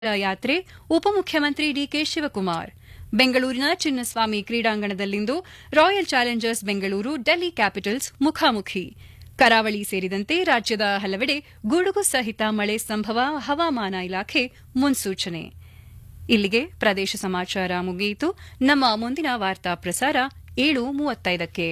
ಯಾತ್ರೆ ಉಪಮುಖ್ಯಮಂತ್ರಿ ಡಿಕೆ ಶಿವಕುಮಾರ್ ಬೆಂಗಳೂರಿನ ಚಿನ್ನಸ್ವಾಮಿ ಕ್ರೀಡಾಂಗಣದಲ್ಲಿಂದು Royal Challengers Bengaluru Delhi Capitals ಮುಖಾಮುಖಿ ಕರಾವಳಿ ಸೇರಿದಂತೆ ರಾಜ್ಯದ ಹಲವೆಡೆ ಗುಡುಗು ಸಹಿತ ಮಳೆ ಸಂಭವ ಹವಾಮಾನ ಇಲಾಖೆ ಮುನ್ಸೂಚನೆ ಇಲ್ಲಿಗೆ ಪ್ರದೇಶ ಸಮಾಚಾರ ಮುಗಿಯಿತು ನಮ್ಮ ಮುಂದಿನ ವಾರ್ತಾ ಪ್ರಸಾರ ಏಳು ಮೂವತ್ತೈದಕ್ಕೆ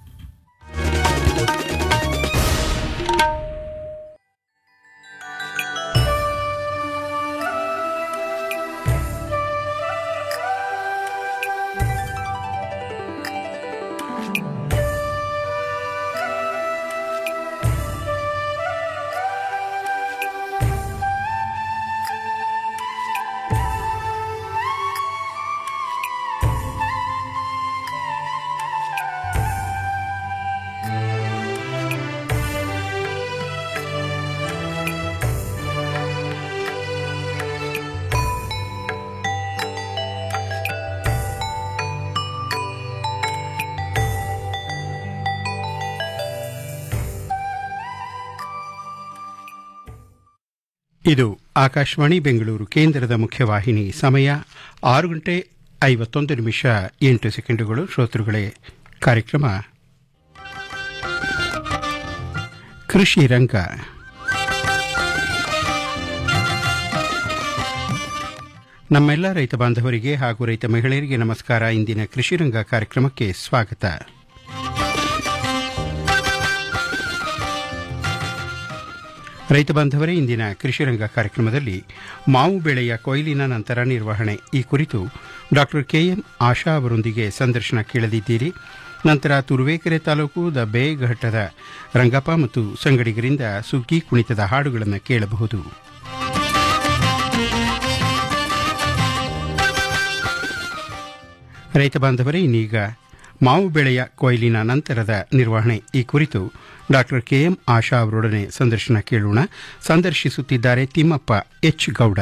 ಇದು ಆಕಾಶವಾಣಿ ಬೆಂಗಳೂರು ಕೇಂದ್ರದ ಮುಖ್ಯವಾಹಿನಿ ಸಮಯ ಆರು ಗಂಟೆ ಐವತ್ತೊಂದು ನಿಮಿಷ ಎಂಟು ಸೆಕೆಂಡುಗಳು ಶ್ರೋತೃಗಳೇ ಕಾರ್ಯಕ್ರಮ ಕೃಷಿ ರಂಗ ನಮ್ಮೆಲ್ಲ ರೈತ ಬಾಂಧವರಿಗೆ ಹಾಗೂ ರೈತ ಮಹಿಳೆಯರಿಗೆ ನಮಸ್ಕಾರ ಇಂದಿನ ಕೃಷಿ ರಂಗ ಕಾರ್ಯಕ್ರಮಕ್ಕೆ ಸ್ವಾಗತ ರೈತ ಬಾಂಧವರೇ ಇಂದಿನ ಕೃಷಿ ರಂಗ ಕಾರ್ಯಕ್ರಮದಲ್ಲಿ ಮಾವು ಬೆಳೆಯ ಕೊಯ್ಲಿನ ನಂತರ ನಿರ್ವಹಣೆ ಈ ಕುರಿತು ಡಾಕ್ಟರ್ ಕೆಎಂ ಆಶಾ ಅವರೊಂದಿಗೆ ಸಂದರ್ಶನ ಕೇಳಲಿದ್ದೀರಿ ನಂತರ ತುರುವೇಕೆರೆ ತಾಲೂಕು ದ ಬೇಘಟ್ಟದ ರಂಗಪ್ಪ ಮತ್ತು ಸಂಗಡಿಗರಿಂದ ಸುಗ್ಗಿ ಕುಣಿತದ ಹಾಡುಗಳನ್ನು ಕೇಳಬಹುದು ರೈತ ಬಾಂಧವರೇ ಇನ್ನೀಗ ಮಾವು ಬೆಳೆಯ ಕೊಯ್ಲಿನ ನಂತರದ ನಿರ್ವಹಣೆ ಈ ಕುರಿತು ಡಾಕ್ಟರ್ ಕೆಎಂ ಆಶಾ ಅವರೊಡನೆ ಸಂದರ್ಶನ ಕೇಳೋಣ ಸಂದರ್ಶಿಸುತ್ತಿದ್ದಾರೆ ತಿಮ್ಮಪ್ಪ ಎಚ್ ಗೌಡ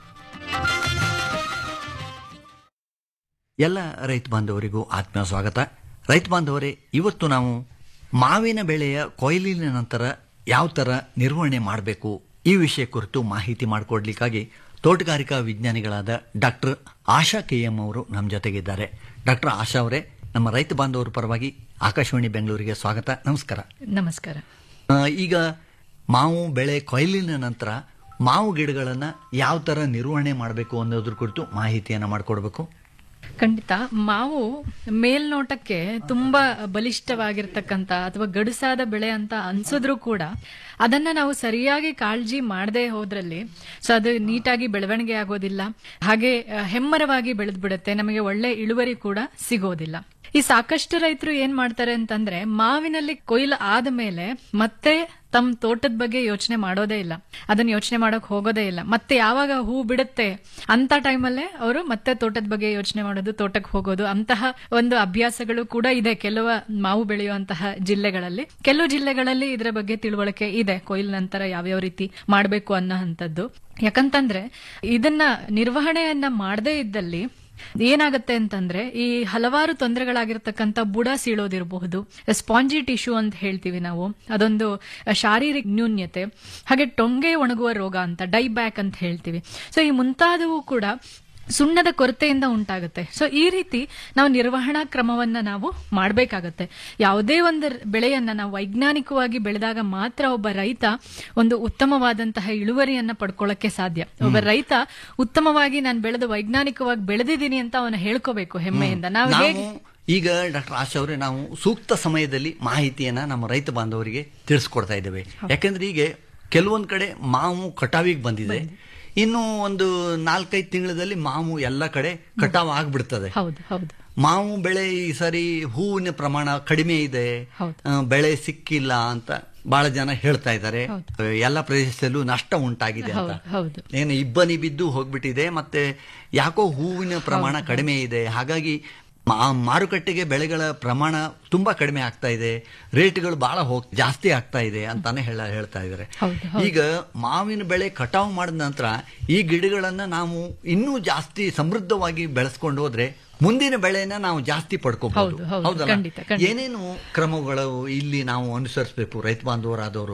ಎಲ್ಲ ರೈತ ಬಾಂಧವರಿಗೂ ಆತ್ಮೀಯ ಸ್ವಾಗತ ರೈತ ಬಾಂಧವರೇ ಇವತ್ತು ನಾವು ಮಾವಿನ ಬೆಳೆಯ ಕೊಯ್ಲಿನ ನಂತರ ಯಾವ ಥರ ನಿರ್ವಹಣೆ ಮಾಡಬೇಕು ಈ ವಿಷಯ ಕುರಿತು ಮಾಹಿತಿ ಮಾಡಿಕೊಡ್ಲಿಕ್ಕಾಗಿ ತೋಟಗಾರಿಕಾ ವಿಜ್ಞಾನಿಗಳಾದ ಡಾಕ್ಟರ್ ಆಶಾ ಕೆ ಎಂ ಅವರು ನಮ್ಮ ಜೊತೆಗಿದ್ದಾರೆ ಡಾಕ್ಟರ್ ಆಶಾ ಅವರೇ ನಮ್ಮ ರೈತ ಬಾಂಧವರ ಪರವಾಗಿ ಆಕಾಶವಾಣಿ ಬೆಂಗಳೂರಿಗೆ ಸ್ವಾಗತ ನಮಸ್ಕಾರ ನಮಸ್ಕಾರ ಆ, ಈಗ ಮಾವು ಬೆಳೆ ಕೊಯ್ಲಿನ ನಂತರ ಮಾವು ಗಿಡಗಳನ್ನು ಯಾವ ಥರ ನಿರ್ವಹಣೆ ಮಾಡಬೇಕು ಅನ್ನೋದ್ರ ಕುರಿತು ಮಾಹಿತಿಯನ್ನು ಮಾಡಿಕೊಡ್ಬೇಕು ಖಂಡಿತ ಮಾವು ಮೇಲ್ನೋಟಕ್ಕೆ ತುಂಬಾ ಬಲಿಷ್ಠವಾಗಿರ್ತಕ್ಕಂಥ ಅಥವಾ ಗಡುಸಾದ ಬೆಳೆ ಅಂತ ಅನ್ಸಿದ್ರು ಕೂಡ ಅದನ್ನ ನಾವು ಸರಿಯಾಗಿ ಕಾಳಜಿ ಮಾಡದೆ ಹೋದ್ರಲ್ಲಿ ಸೊ ಅದು ನೀಟಾಗಿ ಬೆಳವಣಿಗೆ ಆಗೋದಿಲ್ಲ ಹಾಗೆ ಆ, ಹೆಮ್ಮರವಾಗಿ ಬೆಳೆದ್ ಬಿಡುತ್ತೆ ನಮಗೆ ಒಳ್ಳೆ ಇಳುವರಿ ಕೂಡ ಸಿಗೋದಿಲ್ಲ ಈ ಸಾಕಷ್ಟು ರೈತರು ಏನ್ ಮಾಡ್ತಾರೆ ಅಂತಂದ್ರೆ ಮಾವಿನಲ್ಲಿ ಕೊಯ್ಲು ಆದ ಮೇಲೆ ಮತ್ತೆ ತಮ್ಮ ತೋಟದ ಬಗ್ಗೆ ಯೋಚನೆ ಮಾಡೋದೇ ಇಲ್ಲ ಅದನ್ನ ಯೋಚನೆ ಮಾಡಕ್ ಹೋಗೋದೇ ಇಲ್ಲ ಮತ್ತೆ ಯಾವಾಗ ಹೂ ಬಿಡುತ್ತೆ ಅಂತ ಟೈಮಲ್ಲೇ ಅವರು ಮತ್ತೆ ತೋಟದ ಬಗ್ಗೆ ಯೋಚನೆ ಮಾಡೋದು ತೋಟಕ್ಕೆ ಹೋಗೋದು ಅಂತಹ ಒಂದು ಅಭ್ಯಾಸಗಳು ಕೂಡ ಇದೆ ಕೆಲವು ಮಾವು ಬೆಳೆಯುವಂತಹ ಜಿಲ್ಲೆಗಳಲ್ಲಿ ಕೆಲವು ಜಿಲ್ಲೆಗಳಲ್ಲಿ ಇದರ ಬಗ್ಗೆ ತಿಳುವಳಿಕೆ ಇದೆ ಕೊಯ್ಲು ನಂತರ ಯಾವ್ಯಾವ ರೀತಿ ಮಾಡಬೇಕು ಅನ್ನೋ ಅಂತದ್ದು ಯಾಕಂತಂದ್ರೆ ಇದನ್ನ ನಿರ್ವಹಣೆಯನ್ನ ಮಾಡದೇ ಇದ್ದಲ್ಲಿ ಏನಾಗುತ್ತೆ ಅಂತಂದ್ರೆ ಈ ಹಲವಾರು ತೊಂದರೆಗಳಾಗಿರ್ತಕ್ಕಂಥ ಬುಡ ಸೀಳೋದಿರಬಹುದು ಸ್ಪಾಂಜಿ ಟಿಶ್ಯೂ ಅಂತ ಹೇಳ್ತೀವಿ ನಾವು ಅದೊಂದು ಶಾರೀರಿಕ ನ್ಯೂನ್ಯತೆ ಹಾಗೆ ಟೊಂಗೆ ಒಣಗುವ ರೋಗ ಅಂತ ಡೈ ಬ್ಯಾಕ್ ಅಂತ ಹೇಳ್ತೀವಿ ಸೊ ಈ ಮುಂತಾದವು ಕೂಡ ಸುಣ್ಣದ ಕೊರತೆಯಿಂದ ಉಂಟಾಗುತ್ತೆ ಸೊ ಈ ರೀತಿ ನಾವು ನಿರ್ವಹಣಾ ಕ್ರಮವನ್ನ ನಾವು ಮಾಡಬೇಕಾಗತ್ತೆ ಯಾವುದೇ ಒಂದು ಬೆಳೆಯನ್ನ ನಾವು ವೈಜ್ಞಾನಿಕವಾಗಿ ಬೆಳೆದಾಗ ಮಾತ್ರ ಒಬ್ಬ ರೈತ ಒಂದು ಉತ್ತಮವಾದಂತಹ ಇಳುವರಿಯನ್ನ ಪಡ್ಕೊಳ್ಳಕ್ಕೆ ಸಾಧ್ಯ ಒಬ್ಬ ರೈತ ಉತ್ತಮವಾಗಿ ನಾನು ಬೆಳೆದು ವೈಜ್ಞಾನಿಕವಾಗಿ ಬೆಳೆದಿದ್ದೀನಿ ಅಂತ ಅವನು ಹೇಳ್ಕೋಬೇಕು ಹೆಮ್ಮೆಯಿಂದ ನಾವು ನಾವು ಹೇಗೆ ಈಗ ಡಾಕ್ಟರ್ ಆಶಾ ಅವರೇ ನಾವು ಸೂಕ್ತ ಸಮಯದಲ್ಲಿ ಮಾಹಿತಿಯನ್ನ ನಮ್ಮ ರೈತ ಬಾಂಧವರಿಗೆ ತಿಳಿಸ್ಕೊಡ್ತಾ ಇದ್ದೇವೆ ಯಾಕಂದ್ರೆ ಈಗ ಕೆಲವೊಂದ್ ಕಡೆ ಮಾವು ಕಟಾವಿಗೆ ಬಂದಿದೆ ಇನ್ನು ಒಂದು ನಾಲ್ಕೈದು ತಿಂಗಳಲ್ಲಿ ಮಾವು ಎಲ್ಲ ಕಡೆ ಕಟಾವ್ ಆಗ್ಬಿಡ್ತದೆ ಹೌದು ಹೌದು ಮಾವು ಬೆಳೆ ಈ ಸರಿ ಹೂವಿನ ಪ್ರಮಾಣ ಕಡಿಮೆ ಇದೆ ಹೌದು. ಆ, ಬೆಳೆ ಸಿಕ್ಕಿಲ್ಲ ಅಂತ ಬಹಳ ಜನ ಹೇಳ್ತಾ ಇದ್ದಾರೆ ಎಲ್ಲ ಪ್ರದೇಶದಲ್ಲೂ ನಷ್ಟ ಉಂಟಾಗಿದೆ ಅಂತ ಹೌದು ಹೌದು ಏನು ಇಬ್ಬನಿ ಬಿದ್ದು ಹೋಗ್ಬಿಟ್ಟಿದೆ ಮತ್ತೆ ಯಾಕೋ ಹೂವಿನ ಪ್ರಮಾಣ ಕಡಿಮೆ ಇದೆ ಹಾಗಾಗಿ ಮಾ- ಮಾರುಕಟ್ಟೆಗೆ ಬೆಳೆಗಳ ಪ್ರಮಾಣ ತುಂಬಾ ಕಡಿಮೆ ಆಗ್ತಾ ಇದೆ ರೇಟ್ಗಳು ಬಹಳ ಹೋಗ್ ಜಾಸ್ತಿ ಆಗ್ತಾ ಇದೆ ಅಂತಾನೆ ಹೇಳ ಹೇಳ್ತಾ ಇದ್ದಾರೆ ಹೌದು, ಈಗ ಮಾವಿನ ಬೆಳೆ ಕಟಾವು ಮಾಡಿದ ನಂತರ ಈ ಗಿಡಗಳನ್ನ ನಾವು ಇನ್ನೂ ಜಾಸ್ತಿ ಸಮೃದ್ಧವಾಗಿ ಬೆಳೆಸ್ಕೊಂಡು ಹೋದ್ರೆ ಮುಂದಿನ ಬೆಳೆನ ನಾವು ಜಾಸ್ತಿ ಪಡ್ಕೋಬಹುದು ಹೌದು, ಹೌದು, ಖಂಡಿತ, ಖಂಡಿತ. ಏನೇನು ಕ್ರಮಗಳು ಇಲ್ಲಿ ನಾವು ಅನುಸರಿಸಬೇಕು ರೈತ ಬಾಂಧವರಾದವರು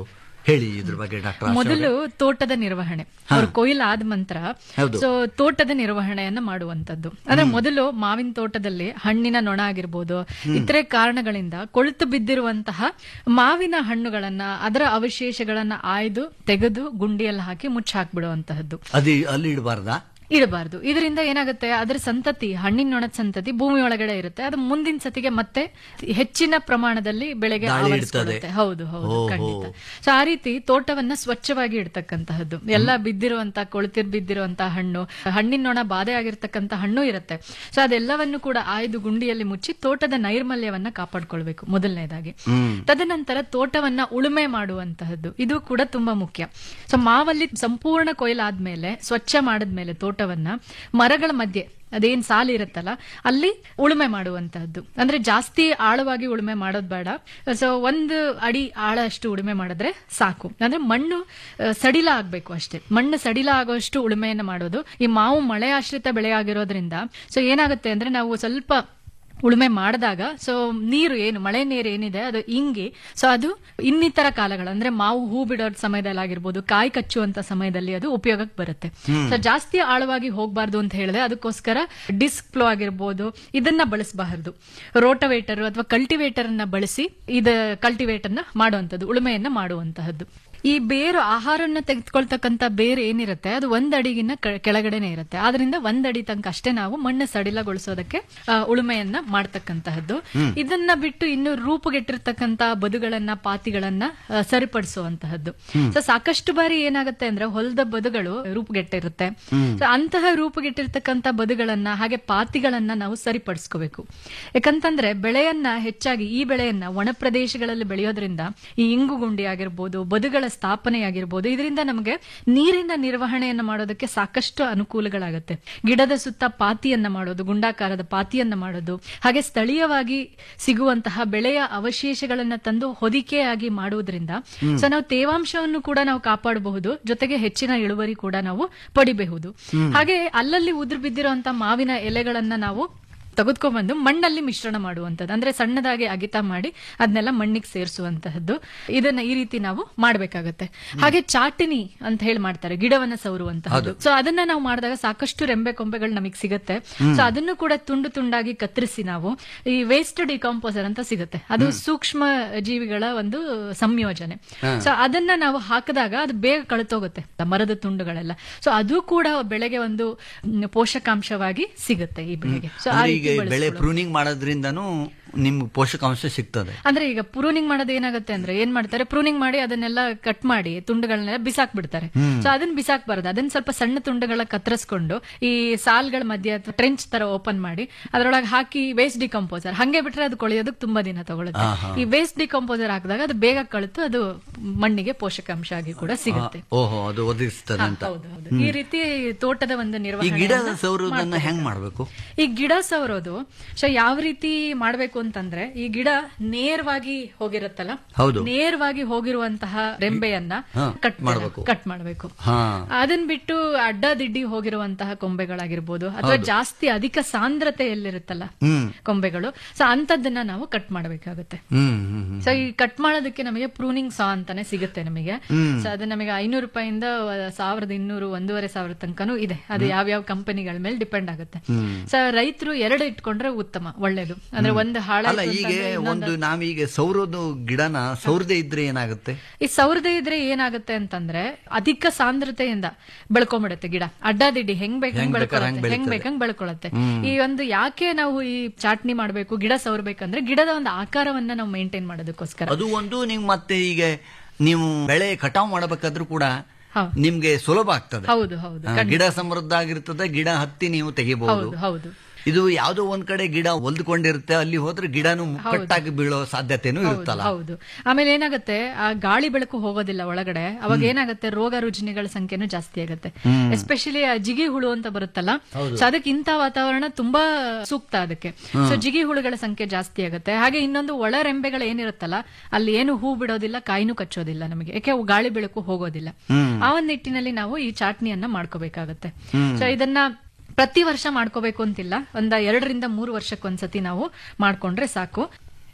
ಹೇಳಿ ಇದ್ರ ಬಗ್ಗೆ ಡಾಕ್ಟರ್ ಮೊದಲು ತೋಟದ ನಿರ್ವಹಣೆ ಅವ್ರು ಕೊಯ್ಲು ಆದ ನಂತರ ಹೌದು. ಸೊ ತೋಟದ ನಿರ್ವಹಣೆಯನ್ನ ಮಾಡುವಂತದ್ದು ಅಂದ್ರೆ ಮೊದಲು ಮಾವಿನ ತೋಟದಲ್ಲಿ ಹಣ್ಣಿನ ನೊಣ ಆಗಿರ್ಬೋದು ಇತರೆ ಕಾರಣಗಳಿಂದ ಕೊಳೆತು ಬಿದ್ದಿರುವಂತಹ ಮಾವಿನ ಹಣ್ಣುಗಳನ್ನ ಅದರ ಅವಶೇಷಗಳನ್ನ ಆಯ್ದು ತೆಗೆದು ಗುಂಡಿಯಲ್ಲಿ ಹಾಕಿ ಮುಚ್ಚಿ ಹಾಕ್ಬಿಡುವಂತಹದ್ದು ಅದು ಅಲ್ಲಿ ಇಡಬಾರ್ದಾ ಇಡಬಾರ್ದು ಇದರಿಂದ ಏನಾಗುತ್ತೆ ಅದರ ಸಂತತಿ ಹಣ್ಣಿನ ನೊಣದ ಸಂತತಿ ಭೂಮಿ ಒಳಗಡೆ ಇರುತ್ತೆ ಅದು ಮುಂದಿನ ಸತಿಗೆ ಮತ್ತೆ ಹೆಚ್ಚಿನ ಪ್ರಮಾಣದಲ್ಲಿ ಬೆಳೆಗೆ ದಾಳಿ ಆವರಿಸ್ಕೊಳ್ಳುತ್ತೆ. ಇಡ್ತದೆ. ಹೌದು ಹೌದು ಓಹೋ. ಖಂಡಿತ ಸೊ ಆ ರೀತಿ ತೋಟವನ್ನ ಸ್ವಚ್ಛವಾಗಿ ಇಡ್ತಕ್ಕಂತಹದ್ದು ಎಲ್ಲ ಬಿದ್ದಿರುವಂತ ಕೊಳತಿರ್ ಬಿದ್ದಿರುವಂತಹ ಹಣ್ಣು ಹಣ್ಣಿನ ನೊಣ ಬಾಧೆ ಆಗಿರ್ತಕ್ಕಂತ ಹಣ್ಣು ಇರುತ್ತೆ ಸೊ ಅದೆಲ್ಲವನ್ನು ಕೂಡ ಆಯ್ದು ಗುಂಡಿಯಲ್ಲಿ ಮುಚ್ಚಿ ತೋಟದ ನೈರ್ಮಲ್ಯವನ್ನ ಕಾಪಾಡ್ಕೊಳ್ಬೇಕು ಮೊದಲನೇದಾಗಿ ತದನಂತರ ತೋಟವನ್ನ ಉಳುಮೆ ಮಾಡುವಂತಹದ್ದು ಇದು ಕೂಡ ತುಂಬಾ ಮುಖ್ಯ ಸೊ ಮಾವಲ್ಲಿ ಸಂಪೂರ್ಣ ಕೊಯ್ಲಾದ್ಮೇಲೆ ಸ್ವಚ್ಛ ಮಾಡಿದ್ಮೇಲೆ ತೋಟವನ್ನ ಮರಗಳ ಮಧ್ಯೆ ಅದೇನ್ ಸಾಲು ಇರುತ್ತಲ್ಲ ಅಲ್ಲಿ ಉಳುಮೆ ಮಾಡುವಂತಹದ್ದು ಅಂದ್ರೆ ಜಾಸ್ತಿ ಆಳವಾಗಿ ಉಳುಮೆ ಮಾಡೋದ್ ಬೇಡ ಸೊ ಒಂದು ಅಡಿ ಆಳ ಅಷ್ಟು ಉಳುಮೆ ಮಾಡಿದ್ರೆ ಸಾಕು ಅಂದ್ರೆ ಮಣ್ಣು ಆ, ಸಡಿಲ ಆಗ್ಬೇಕು ಅಷ್ಟೇ ಮಣ್ಣು ಸಡಿಲ ಆಗೋಷ್ಟು ಉಳುಮೆಯನ್ನ ಮಾಡೋದು ಈ ಮಾವು ಮಳೆ ಆಶ್ರಿತ ಬೆಳೆ ಆಗಿರೋದ್ರಿಂದ ಸೊ ಏನಾಗುತ್ತೆ ಅಂದ್ರೆ ನಾವು ಸ್ವಲ್ಪ ಉಳುಮೆ ಮಾಡಿದಾಗ ಸೊ ನೀರು ಏನು ಮಳೆ ನೀರು ಏನಿದೆ ಅದು ಇಂಗಿ ಸೊ ಅದು ಇನ್ನಿತರ ಕಾಲಗಳು ಅಂದ್ರೆ ಮಾವು ಹೂ ಬಿಡೋ ಸಮಯದಲ್ಲಿ ಆಗಿರ್ಬೋದು ಕಾಯಿ ಕಚ್ಚುವಂತ ಸಮಯದಲ್ಲಿ ಅದು ಉಪಯೋಗಕ್ಕೆ ಬರುತ್ತೆ ಸೊ ಜಾಸ್ತಿ ಆಳವಾಗಿ ಹೋಗಬಾರ್ದು ಅಂತ ಹೇಳಿದ್ರೆ ಅದಕ್ಕೋಸ್ಕರ ಡಿಸ್ಕ್ ಫ್ಲೋ ಆಗಿರ್ಬೋದು ಇದನ್ನ ಬಳಸಬಾರದು ರೋಟವೇಟರ್ ಅಥವಾ ಕಲ್ಟಿವೇಟರ್ ಅನ್ನ ಬಳಸಿ ಇದ ಕಲ್ಟಿವೇಟರ್ ನ ಮಾಡುವಂತದ್ದು ಉಳುಮೆಯನ್ನ ಮಾಡುವಂತಹದ್ದು ಈ ಬೇರು ಆಹಾರನ ತೆಗೆದುಕೊಳ್ತಕ್ಕಂತ ಬೇರು ಏನಿರುತ್ತೆ ಅದು ಒಂದ್ ಅಡಿಗಿನ ಕೆ- ಕೆಳಗಡೆನೆ ಇರುತ್ತೆ ಆದ್ರಿಂದ ಒಂದ್ ಅಡಿ ತನಕ ಅಷ್ಟೇ ನಾವು ಮಣ್ಣು ಸಡಿಲಗೊಳಿಸೋದಕ್ಕೆ ಆ, ಉಳುಮೆಯನ್ನ ಮಾಡ್ತಕ್ಕಂತಹದ್ದು ಇದನ್ನ ಬಿಟ್ಟು ಇನ್ನು ರೂಪುಗೆಟ್ಟಿರ್ತಕ್ಕಂತ ಬದುಗಳನ್ನ ಪಾತಿಗಳನ್ನ ಆ, ಸರಿಪಡಿಸುವಂತಹದ್ದು ಸೊ ಸಾಕಷ್ಟು ಬಾರಿ ಏನಾಗುತ್ತೆ ಅಂದ್ರೆ ಹೊಲದ ಬದುಗಳು ರೂಪುಗೆಟ್ಟಿರುತ್ತೆ ಸೊ ಅಂತಹ ರೂಪುಗೆಟ್ಟಿರ್ತಕ್ಕಂತ ಬದುಗಳನ್ನ ಹಾಗೆ ಪಾತಿಗಳನ್ನ ನಾವು ಸರಿಪಡಿಸ್ಕೋಬೇಕು ಯಾಕಂತಂದ್ರೆ ಬೆಳೆಯನ್ನ ಹೆಚ್ಚಾಗಿ ಈ ಬೆಳೆಯನ್ನ ಒಣ ಪ್ರದೇಶಗಳಲ್ಲಿ ಬೆಳೆಯೋದ್ರಿಂದ ಈ ಇಂಗು ಗುಂಡಿ ಆಗಿರ್ಬೋದು ಬದುಗಳ ಸ್ಥಾಪನೆ ಆಗಿರ್ಬೋದು ಇದರಿಂದ ನಮಗೆ ನೀರಿನ ನಿರ್ವಹಣೆಯನ್ನ ಮಾಡೋದಕ್ಕೆ ಸಾಕಷ್ಟು ಅನುಕೂಲಗಳಾಗುತ್ತೆ ಗಿಡದ ಸುತ್ತ ಪಾತಿಯನ್ನ ಮಾಡೋದು ಗುಂಡಾಕಾರದ ಪಾತಿಯನ್ನ ಮಾಡೋದು ಹಾಗೆ ಸ್ಥಳೀಯವಾಗಿ ಸಿಗುವಂತಹ ಬೆಳೆಯ ಅವಶೇಷಗಳನ್ನ ತಂದು ಹೊದಿಕೆಯಾಗಿ ಮಾಡುವುದರಿಂದ ಸೊ ನಾವು ತೇವಾಂಶವನ್ನು ಕೂಡ ನಾವು ಕಾಪಾಡಬಹುದು ಜೊತೆಗೆ ಹೆಚ್ಚಿನ ಇಳುವರಿ ಕೂಡ ನಾವು ಪಡಿಬಹುದು ಹಾಗೆ ಅಲ್ಲಲ್ಲಿ ಉದುರು ಬಿದ್ದಿರುವಂತಹ ಮಾವಿನ ಎಲೆಗಳನ್ನ ನಾವು ತೆಗೆದುಕೊಂಡ್ಬಂದು ಮಣ್ಣಲ್ಲಿ ಮಿಶ್ರಣ ಮಾಡುವಂತದ್ದು ಅಂದ್ರೆ ಸಣ್ಣದಾಗಿ ಅಗಿತ ಮಾಡಿ ಅದನ್ನೆಲ್ಲ ಮಣ್ಣಿಗೆ ಸೇರಿಸುವಂತಹದ್ದು ಇದನ್ನ ಈ ರೀತಿ ನಾವು ಮಾಡಬೇಕಾಗತ್ತೆ ಹಾಗೆ ಚಾಟಿನಿ ಅಂತ ಹೇಳಿ ಮಾಡ್ತಾರೆ ಗಿಡವನ್ನ ಸವರುವಂತಹದ್ದು ಸೊ ಅದನ್ನ ನಾವು ಮಾಡಿದಾಗ ಸಾಕಷ್ಟು ರೆಂಬೆ ಕೊಂಬೆಗಳು ನಮಗೆ ಸಿಗುತ್ತೆ ಸೊ ಅದನ್ನು ಕೂಡ ತುಂಡು ತುಂಡಾಗಿ ಕತ್ತರಿಸಿ ನಾವು ಈ ವೇಸ್ಟ್ ಡಿಕಾಂಪೋಸರ್ ಅಂತ ಸಿಗುತ್ತೆ ಅದು ಸೂಕ್ಷ್ಮ ಜೀವಿಗಳ ಒಂದು ಸಂಯೋಜನೆ ಸೊ ಅದನ್ನ ನಾವು ಹಾಕಿದಾಗ ಅದು ಬೇಗ ಕಳೆತೋಗುತ್ತೆ ಮರದ ತುಂಡುಗಳೆಲ್ಲ ಸೊ ಅದು ಕೂಡ ಬೆಳೆಗೆ ಒಂದು ಮ್, ಪೋಷಕಾಂಶವಾಗಿ ಸಿಗುತ್ತೆ ಈ ಬೆಳೆಗೆ ಸೊ ಆ ಅಂದ್ರೆ ರೀತಿ ಈಗ ಬೆಳೆ ಬಳಸ್ಕೊಳ್ಳೋದು. ಪ್ರೂನಿಂಗ್ ಮಾಡೋದ್ರಿಂದನೂ ನಿಮ್ಗೆ ಪೋಷಕಾಂಶ ಸಿಗ್ತದೆ ಅಂದ್ರೆ ಈಗ ಪ್ರೂನಿಂಗ್ ಮಾಡೋದು ಏನಾಗುತ್ತೆ ಅಂದ್ರೆ ಏನ್ ಮಾಡ್ತಾರೆ ಪ್ರೂನಿಂಗ್ ಮಾಡಿ ಅದನ್ನೆಲ್ಲ ಕಟ್ ಮಾಡಿ ತುಂಡುಗಳನ್ನೆಲ್ಲ ಬಿಸಾಕ್ ಬಿಡ್ತಾರೆ ಸೊ ಅದನ್ನ ಬಿಸಾಕ್ಬಾರ್ದು ಅದನ್ನ ಸ್ವಲ್ಪ ಸಣ್ಣ ತುಂಡುಗಳ ಕತ್ತರಿಸ್ಕೊಂಡು ಈ ಸಾಲ್ಗಳ ಮಧ್ಯೆ ಅಥವಾ ಟ್ರೆಂಚ್ ತರ ಓಪನ್ ಮಾಡಿ ಅದರೊಳಗೆ ಹಾಕಿ ವೇಸ್ಟ್ ಡಿಕಂಪೋಸರ್ ಹಂಗೆ ಬಿಟ್ರೆ ಅದು ಕೊಳೆಯೋದಕ್ಕೆ ತುಂಬಾ ದಿನ ತಗೊಳುತ್ತೆ ಈ ವೇಸ್ಟ್ ಡಿಕಂಪೋಸರ್ ಹಾಕಿದಾಗ ಅದು ಬೇಗ ಕಳಿತು ಅದು ಮಣ್ಣಿಗೆ ಪೋಷಕಾಂಶ ಆಗಿ ಕೂಡ ಸಿಗುತ್ತೆ ಓಹೋ ಅದು ಒದಗಿಸ್ತದೆ ಅಂತ ಹೌದು ಹೌದು ಈ ರೀತಿ ತೋಟದ ಒಂದು ಈ ನಿರ್ವಹಣೆ ಗಿಡ ಸೌರದನ್ನ ಹೆಂಗ್ ಮಾಡ್ಬೇಕು ಈ ಗಿಡ ಸವರೋದು ಸೊ ಯಾವ ರೀತಿ ಮಾಡ್ಬೇಕು ಅಂತಂದ್ರೆ ಈ ಗಿಡ ನೇರವಾಗಿ ಹೋಗಿರುತ್ತಲ್ಲ ಹೌದು. ನೇರವಾಗಿ ಹೋಗಿರುವಂತಹ ರೆಂಬೆಯನ್ನ ಹಾ, ಕಟ್ ಮಾಡ್ಬೇಕು. ಕಟ್ ಮಾಡಬೇಕು ಹಾ ಅದನ್ ಬಿಟ್ಟು ಅಡ್ಡ ದಿಡ್ಡಿ ಹೋಗಿರುವಂತಹ ಕೊಂಬೆಗಳಾಗಿರ್ಬೋದು ಅಥವಾ ಜಾಸ್ತಿ ಅಧಿಕ ಸಾಂದ್ರತೆಯಲ್ಲಿರುತ್ತಲ್ಲ ಹ್ಮ್ ಕೊಂಬೆಗಳು ಸೊ ಅಂತದನ್ನ ನಾವು ಕಟ್ ಮಾಡಬೇಕಾಗುತ್ತೆ ಹ್ಮ್ ಹ್ಮ್ ಹ್ಮ್. ಸೊ ಈ ಕಟ್ ಮಾಡೋದಕ್ಕೆ ನಮಗೆ ಪ್ರೂನಿಂಗ್ ಸಾ ಅಂತಾನೆ ಸಿಗುತ್ತೆ ನಮಗೆ ಸೊ ಅದು ನಮಗೆ ಐನೂರು ರೂಪಾಯಿಂದ ಸಾವಿರದ ಇನ್ನೂರು ಒಂದೂವರೆ ಸಾವಿರ ತನಕನೂ ಇದೆ ಅದು ಯಾವ್ಯಾವ ಕಂಪನಿಗಳ ಮೇಲೆ ಡಿಪೆಂಡ್ ಆಗುತ್ತೆ ಸೊ ರೈತರು ಎರಡು ಇಟ್ಕೊಂಡ್ರೆ ಉತ್ತಮ ಒಳ್ಳೇದು ಅಂದ್ರೆ ಒಂದು ಅಲ್ಲ ಹಾಳಾಯ್ತು ಈಗ ಅಂತಂದ್ರೆ ಇನ್ನೊಂದು- ಒಂದು ನಾವೀಗ ಸೌರೋದು ಗಿಡನ ಸೌರದೆ ಇದ್ರೆ ಏನಾಗುತ್ತೆ ಈ ಸೌರದೆ ಇದ್ರೆ ಏನಾಗುತ್ತೆ ಅಂತಂದ್ರೆ ಅಧಿಕ ಸಾಂದ್ರತೆಯಿಂದ ಬೆಳ್ಕೊಂಬಿಡುತ್ತೆ ಗಿಡ ಅಡ್ಡಾದಿಡ್ಡಿ ಹೆಂಗ್ ಬೇಕು ಹೆಂಗ್ ಹಂಗ್ ಬೇಕಾದ್ರೆ ಹಂಗ್ ಬೆಳ್ಕೊಳತ್ತೆ ಹೆಂಗ್ ಬೇಕಂಗ್ ಬೆಳ್ಕೊಳತ್ತೆ ಈ ಒಂದು ಯಾಕೆ ನಾವು ಈ ಚಾಟ್ನಿ ಮಾಡ್ಬೇಕು ಗಿಡ ಸವರ್ಬೇಕಂದ್ರೆ ಗಿಡದ ಒಂದು ಆಕಾರವನ್ನ ನಾವು ಮೇಂಟೈನ್ ಮಾಡೋದಕ್ಕೋಸ್ಕರ ಅದು ಒಂದು ನೀವು ಮತ್ತೆ ಈಗ ನೀವು ಬೆಳೆ ಕಟಾವ್ ಮಾಡಬೇಕಾದ್ರೂ ಕೂಡ ಹೌದು. ನಿಮ್ಗೆ ಸುಲಭ ಆಗ್ತದೆ ಹೌದು ಹೌದು ಆ, ಗಿಡ ಸಮೃದ್ಧ ಆಗಿರ್ತದೆ ಗಿಡ ಹತ್ತಿ ನೀವು ತೆಗಿಬಹುದು ಹೌದು ಹೌದು ಇದು ಯಾವ್ದೋ ಒಂದ್ ಕಡೆ ಗಿಡ ಹೊಲ್ದ್ಕೊಂಡಿರುತ್ತೆ ಅಲ್ಲಿ ಹೋದ್ರೆ ಗಿಡನು ಕಟ್ಟಾಗಿ ಬೀಳೋ ಸಾಧ್ಯತೆನೂ ಇರುತ್ತಲ್ಲ ಹೌದು ಆಮೇಲೆ ಏನಾಗುತ್ತೆ ಆ ಗಾಳಿ ಬೆಳಕು ಹೋಗೋದಿಲ್ಲ ಒಳಗಡೆ ಅವಾಗ ಏನಾಗುತ್ತೆ ರೋಗ ರುಜಿನಿಗಳ ಸಂಖ್ಯೆನೂ ಜಾಸ್ತಿ ಆಗುತ್ತೆ ಎಸ್ಪೆಷಲಿ ಆ ಜಿಗಿ ಹುಳು ಅಂತ ಬರುತ್ತಲ್ಲ ಸೊ ಅದಕ್ಕೆ ಇಂಥ ವಾತಾವರಣ ತುಂಬಾ ಸೂಕ್ತ ಅದಕ್ಕೆ ಸೊ ಜಿಗಿ ಹುಳುಗಳ ಸಂಖ್ಯೆ ಜಾಸ್ತಿ ಆಗುತ್ತೆ ಹಾಗೆ ಇನ್ನೊಂದು ಒಳ ರೆಂಬೆಗಳು ಏನಿರುತ್ತಲ್ಲ ಅಲ್ಲಿ ಏನು ಹೂ ಬಿಡೋದಿಲ್ಲ ಕಾಯಿನೂ ಕಚ್ಚೋದಿಲ್ಲ ನಮಗೆ ಯಾಕೆ ಅವು ಗಾಳಿ ಬೆಳಕು ಹೋಗೋದಿಲ್ಲ ಆ ಒಂದ್ ನಿಟ್ಟಿನಲ್ಲಿ ನಾವು ಈ ಚಾಟ್ನಿಯನ್ನ ಮಾಡ್ಕೋಬೇಕಾಗತ್ತೆ ಸೊ ಇದನ್ನ ಪ್ರತಿ ವರ್ಷ ಮಾಡ್ಕೋಬೇಕು ಅಂತಿಲ್ಲ ಒಂದ ಎರಡರಿಂದ ಮೂರು ವರ್ಷಕ್ಕೊಂದ್ಸತಿ ನಾವು ಮಾಡ್ಕೊಂಡ್ರೆ ಸಾಕು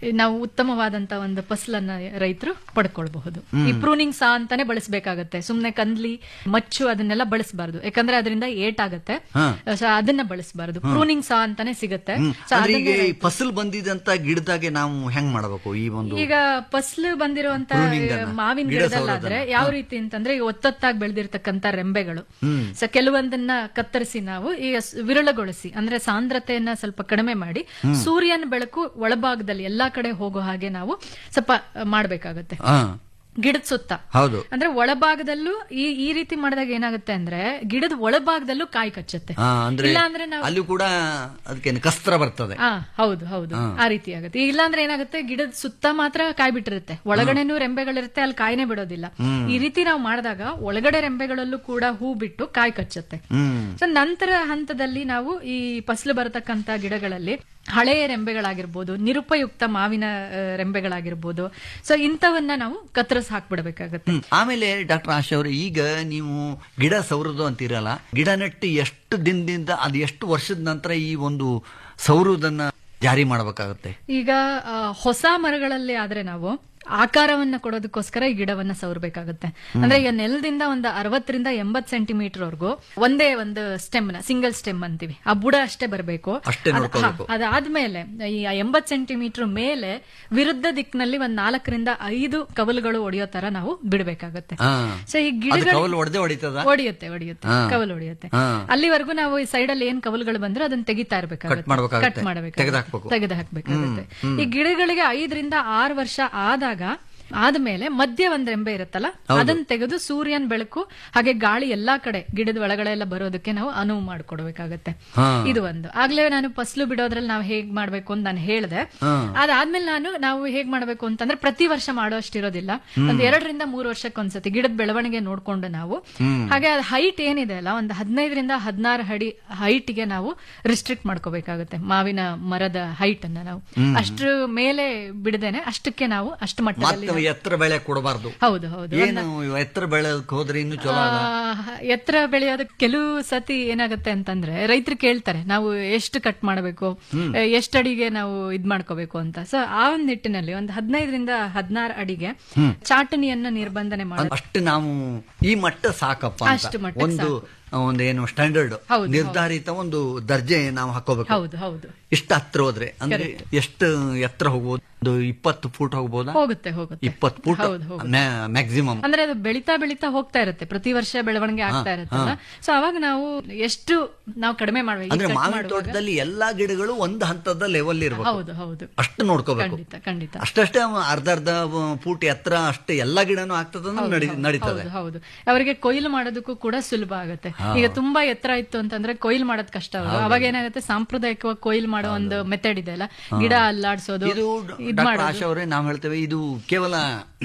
ನಾವು ಉತ್ತಮವಾದಂತ ಒಂದು ಫಸಲನ್ನ ರೈತರು ಪಡ್ಕೊಳ್ಬಹುದು ಈ ಪ್ರೂನಿಂಗ್ ಸಾ ಅಂತಾನೆ ಬಳಸಬೇಕಾಗತ್ತೆ ಸುಮ್ನೆ ಕಂದ್ಲಿ ಮಚ್ಚು ಅದನ್ನೆಲ್ಲ ಬಳಸಬಾರದು ಯಾಕಂದ್ರೆ ಅದರಿಂದ ಏಟ್ ಆಗತ್ತೆ ಸೊ ಅದನ್ನ ಬಳಸಬಾರದು ಪ್ರೂನಿಂಗ್ ಸಾ ಅಂತಾನೆ ಸಿಗತ್ತೆ ಸೊ ಅಂದ್ರೆ ಈಗ ಅದನ್ನೇ ಈ ಫಸಲ್ ಬಂದಿದಂತ ಗಿಡದಾಗೆ ನಾವು ಹೆಂಗ್ ಮಾಡಬೇಕು ಈ ಒಂದು ಈಗ ಫಸ್ಲು ಬಂದಿರುವಂತ Pruning ಅನ್ನ, ಮಾವಿನ ಗಿಡ ಗಿಡದಲ್ಲಾದ್ರೆ ಯಾವ ರೀತಿ ಅಂತಂದ್ರೆ ಈಗ ಒತ್ತೊತ್ತಾಗಿ ಬೆಳೆದಿರ್ತಕ್ಕಂತ ರೆಂಬೆಗಳು ಸೊ ಕೆಲವೊಂದನ್ನ ಕತ್ತರಿಸಿ ನಾವು ಈಗ ಸ್- ವಿರಳಗೊಳಿಸಿ ಅಂದ್ರೆ ಸಾಂದ್ರತೆಯನ್ನ ಸ್ವಲ್ಪ ಕಡಿಮೆ ಮಾಡಿ ಸೂರ್ಯನ ಬೆಳಕು ಒಳಭಾಗದಲ್ಲಿ ಎಲ್ಲಾ ಕಡೆ ಹೋಗೋ ಹಾಗೆ ನಾವು ಸ್ವಲ್ಪ ಮಾಡ್ಬೇಕಾಗತ್ತೆ ಹಾ ಗಿಡದ ಸುತ್ತ ಹೌದು ಅಂದ್ರೆ ಒಳಭಾಗದಲ್ಲೂ ಈ ಈ ರೀತಿ ಮಾಡಿದಾಗ ಏನಾಗುತ್ತೆ ಅಂದ್ರೆ ಗಿಡದ ಒಳಭಾಗದಲ್ಲೂ ಕಾಯಿ ಕಚ್ಚುತ್ತೆ ಹಾ ಅಂದ್ರೆ ಇಲ್ಲ ಅಂದ್ರೆ ನಾವು ಅಲ್ಲಿ ಕೂಡ ಅದಕ್ಕೆ ಕಸ್ತ್ರ ಬರ್ತದೆ ಹಾ ಹೌದು ಹೌದು ಆ ರೀತಿ ಆಗುತ್ತೆ ಇಲ್ಲ ಅಂದ್ರೆ ಏನಾಗುತ್ತೆ ಗಿಡದ ಸುತ್ತ ಮಾತ್ರ ಕಾಯಿ ಬಿಟ್ಟಿರುತ್ತೆ ಒಳಗಡೆನೂ ರೆಂಬೆಗಳಿರುತ್ತೆ ಅಲ್ಲಿ ಕಾಯಿನೇ ಬಿಡೋದಿಲ್ಲ ಈ ರೀತಿ ನಾವು ಮಾಡಿದಾಗ ಒಳಗಡೆ ರೆಂಬೆಗಳಲ್ಲೂ ಕೂಡ ಹೂ ಬಿಟ್ಟು ಕಾಯಿ ಕಚ್ಚುತ್ತೆ ಹ್ಮ್ ಸೊ ನಂತರ ಹಂತದಲ್ಲಿ ನಾವು ಈ ಫಸಲು ಬರತಕ್ಕಂತ ಗಿಡಗಳಲ್ಲಿ ಹಳೆಯ ರೆಂಬೆಗಳಾಗಿರ್ಬೋದು ನಿರುಪಯುಕ್ತ ಮಾವಿನ ಆ, ರೆಂಬೆಗಳಾಗಿರ್ಬೋದು ಸೊ ಇಂಥವನ್ನ ನಾವು ಕತ್ತರಿಸಿ ಹಾಕ್ಬಿಡ್ಬೇಕಾಗತ್ತೆ ಹ್ಮ್. ಆಮೇಲೆ ಡಾಕ್ಟರ್ ಆಶಾ ಅವರು ಈಗ ನೀವು ಗಿಡ ಸೌರದು ಅಂತೀರಲ್ಲ ಗಿಡ ನೆಟ್ಟು ಎಷ್ಟು ದಿನದಿಂದ ಅದು ಎಷ್ಟು ವರ್ಷದ ನಂತರ ಈ ಒಂದು ಸೌರುದನ್ನ ಜಾರಿ ಮಾಡಬೇಕಾಗುತ್ತೆ ಈಗ ಆ, ಹೊಸ ಮರಗಳಲ್ಲಿ ಆದ್ರೆ ನಾವು ಆಕಾರವನ್ನ ಕೊಡೋದಕ್ಕೋಸ್ಕರ ಈ ಗಿಡವನ್ನ ಸವರ್ಬೇಕಾಗತ್ತೆ ಅಂದ್ರೆ ಈಗ ನೆಲದಿಂದ ಒಂದು ಅರವತ್ತರಿಂದ ಎಂಬತ್ ಸೆಂಟಿಮೀಟರ್ ವರೆಗೂ ಒಂದೇ ಒಂದು ಸ್ಟೆಮ್ ನ ಸಿಂಗಲ್ ಸ್ಟೆಮ್ ಅಂತೀವಿ ಆ ಬುಡ ಅಷ್ಟೇ ಬರಬೇಕು ಅಷ್ಟೇ ನೋಡ್ಕೋಬೇಕು. ಅದಾದ್ಮೇಲೆ ಈ ಎಂಬತ್ ಸೆಂಟಿಮೀಟರ್ ಮೇಲೆ ವಿರುದ್ಧ ದಿಕ್ಕಿನಲ್ಲಿ ಒಂದ್ ನಾಲ್ಕರಿಂದ ಐದು ಕವಲುಗಳು ಒಡೆಯೋ ತರ ನಾವು ಬಿಡಬೇಕಾಗತ್ತೆ ಹಾ. ಸೊ ಈ ಅದು ಗಿಡಗಳು ಕವಲು ಹೊಡೆದೇ ಹೊಡಿತದ ಹೊಡಿಯುತ್ತೆ ಹೊಡಿಯುತ್ತೆ ಕವಲು ಹೊಡಿಯುತ್ತೆ ಹಾ. ಅಲ್ಲಿವರೆಗೂ ನಾವು ಈ ಸೈಡ್ ಅಲ್ಲಿ ಏನ್ ಕವಲುಗಳು ಬಂದ್ರೆ ಅದನ್ನ ತೆಗಿತಾ ಇರ್ಬೇಕಾಗುತ್ತೆ ಕಟ್ ಮಾಡ್ಬೇಕಾಗತ್ತೆ. ಕಟ್ ಮಾಡಬೇಕು ತೆಗೆದ್ಹಾಕ್ಬೇಕು. ತೆಗೆದು ಹಾಕ್ಬೇಕಾಗುತ್ತೆ ಈ ಗಿಡಗಳಿಗೆ ಐದರಿಂದ ಆರು ವರ್ಷ ಆದಾಗ ಆದ್ಮೇಲೆ ಮಧ್ಯ ಒಂದ್ ರೆಂಬೆ ಇರುತ್ತಲ್ಲ ಅದನ್ನ ತೆಗೆದು ಸೂರ್ಯನ ಬೆಳಕು ಹಾಗೆ ಗಾಳಿ ಎಲ್ಲಾ ಕಡೆ ಗಿಡದ ಒಳಗಡೆ ಎಲ್ಲ ಬರೋದಕ್ಕೆ ನಾವು ಅನುವು ಮಾಡ್ಕೊಡ್ಬೇಕಾಗತ್ತೆ ಹಾ. ಇದು ಒಂದು ಆಗ್ಲೇ ನಾನು ಫಸ್ಲು ಬಿಡೋದ್ರಲ್ಲಿ ನಾವು ಹೇಗ್ ಮಾಡ್ಬೇಕು ಅಂತ ನಾನು ಹೇಳ್ದೆ ಅದಾದ್ಮೇಲೆ ನಾನು ನಾವು ಹೇಗ್ ಮಾಡ್ಬೇಕು ಅಂತಂದ್ರೆ ಪ್ರತಿ ವರ್ಷ ಮಾಡೋ ಅಷ್ಟಿರೋದಿಲ್ಲ ಒಂದ್ ಎರಡರಿಂದ ಮೂರು ವರ್ಷಕ್ಕೊಂದ್ಸತಿ ಗಿಡದ ಬೆಳವಣಿಗೆ ನೋಡ್ಕೊಂಡು ನಾವು ಹಾಗೆ ಅದ್ ಹೈಟ್ ಏನಿದೆ ಅಲ್ಲ ಒಂದು ಹದಿನೈದರಿಂದ ಹದಿನಾರು ಅಡಿ height ಗೆ ನಾವು ರಿಸ್ಟ್ರಿಕ್ಟ್ ಮಾಡ್ಕೋಬೇಕಾಗುತ್ತೆ ಮಾವಿನ ಮರದ ಹೈಟ್ ಅನ್ನ ನಾವು ಅಷ್ಟ್ರ ಮೇಲೆ ಬಿಡದೇನೆ ಅಷ್ಟಕ್ಕೆ ನಾವು ಅಷ್ಟು ಮಟ್ಟದಲ್ಲಿ ಮತ್ತೆ ಎತ್ತರ ಬೆಳೆ ಕೊಡಬಾರ್ದು ಹೌದು ಹೌದು ಏನು ಎತ್ತರ ಬೆಳೆಕ್ ಹೋದ್ರೆ ಇನ್ನು ಚಲೋ ಅಲ್ಲ ಆ, ಎತ್ತರ ಬೆಳೆಯೋದಕ್ಕೆ ಕೆಲವು ಸತಿ ಏನಾಗುತ್ತೆ ಅಂತಂದ್ರೆ ರೈತರು ಕೇಳ್ತಾರೆ ನಾವು ಎಷ್ಟು ಕಟ್ ಮಾಡಬೇಕು ಎಷ್ಟು ಅಡಿಗೆ ನಾವು ಇದ್ ಮಾಡ್ಕೋಬೇಕು ಅಂತ ಸೊ ಆ ಒಂದು ನಿಟ್ಟಿನಲ್ಲಿ ಒಂದು ಹದಿನೈದರಿಂದ ಹದಿನಾರು ಅಡಿಗೆ ಚಾಟಣಿಯನ್ನ ನಿರ್ಬಂಧನೆ ಮಾಡೋದು ಅಷ್ಟು ನಾವು ಈ ಮಟ್ಟ ಸಾಕಪ್ಪ ಅಂತ ಅಷ್ಟು ಮಟ್ಟಕ್ಕೆ ಒಂದು ಒಂದು ಏನು ಸ್ಟ್ಯಾಂಡರ್ಡ್ ಹೌದು, ನಿರ್ಧಾರಿತ ಒಂದು ದರ್ಜೆ ನಾವು ಹಾಕೋಬೇಕು ಹೌದು ಹೌದು ಇಷ್ಟು ಹತ್ರ ಹೋದ್ರೆ ಅಂದ್ರೆ ಎಷ್ಟು ಎತ್ತರ ಹೋಗ್ಬೋದು ಒಂದು ಇಪ್ಪತ್ತು ಫೂಟ್ ಹೋಗ್ಬೋದಾ ಹೋಗುತ್ತೆ ಹೋಗುತ್ತೆ ಇಪ್ಪತ್ತು ಫೂಟ್ ಹೌದು, ಹೌದು. ಮ್ಯಾಕ್ಸಿಮಮ್ ಅಂದ್ರೆ ಅದು ಬೆಳಿತಾ ಬೆಳಿತಾ ಹೋಗ್ತಾ ಇರುತ್ತೆ ಪ್ರತಿ ವರ್ಷ ಬೆಳವಣಿಗೆ ಆಗ್ತಾ ಇರುತ್ತಲ್ಲ ಸೊ ಅವಾಗ ನಾವು ಎಷ್ಟು ನಾವು ಕಡಿಮೆ ಮಾಡ್ಬೇಕು ಈ ಅಂದ್ರೆ cut ಮಾವಿನ ಮಾಡುವಾಗ- ತೋಟದಲ್ಲಿ ಎಲ್ಲಾ ಗಿಡಗಳು ಒಂದು ಹಂತದ ಲೆವೆಲ್ ಇರ್ಬೇಕು ಹೌದು ಹೌದು ಅಷ್ಟು ನೋಡ್ಕೋಬೇಕು ಖಂಡಿತ ಖಂಡಿತ ಅಷ್ಟಷ್ಟೇ ಅವ ಅರ್ಧ ಅರ್ಧ ಫೂಟ್ ಎತ್ತರ ಅಷ್ಟೇ ಎಲ್ಲಾ ಗಿಡನೂ ಆಗ್ತದ ನಡೀತದೆ ಹೌದು ಹೌದು ಅವರಿಗೆ ಕೊಯ್ಲು ಮಾಡೋದಕ್ಕೂ ಕೂಡ ಸುಲಭ ಆಗುತ್ತೆ ಈಗ ತುಂಬಾ ಎತ್ತರ ಇತ್ತು ಅಂತಂದ್ರೆ ಕೊಯ್ಲು ಮಾಡೋದ್ ಕಷ್ಟ ಅವರು ಅವಾಗ ಏನಾಗುತ್ತೆ ಸಾಂಪ್ರದಾಯಿಕವಾಗಿ ಕೊಯ್ಲು ಮಾಡೋ ಒಂದು ಮೆಥಡ್ ಇದೆ ಅಲ್ಲ ಗಿಡ ಅಲ್ಲಾಡ್ಸೋದು ಇದು ಇದ್ ಡಾಕ್ಟರ್ ಮಾಡೋದು ಆಶಾ ಅವರೇ ನಾವು ಹೇಳ್ತೇವೆ ಇದು ಕೇವಲ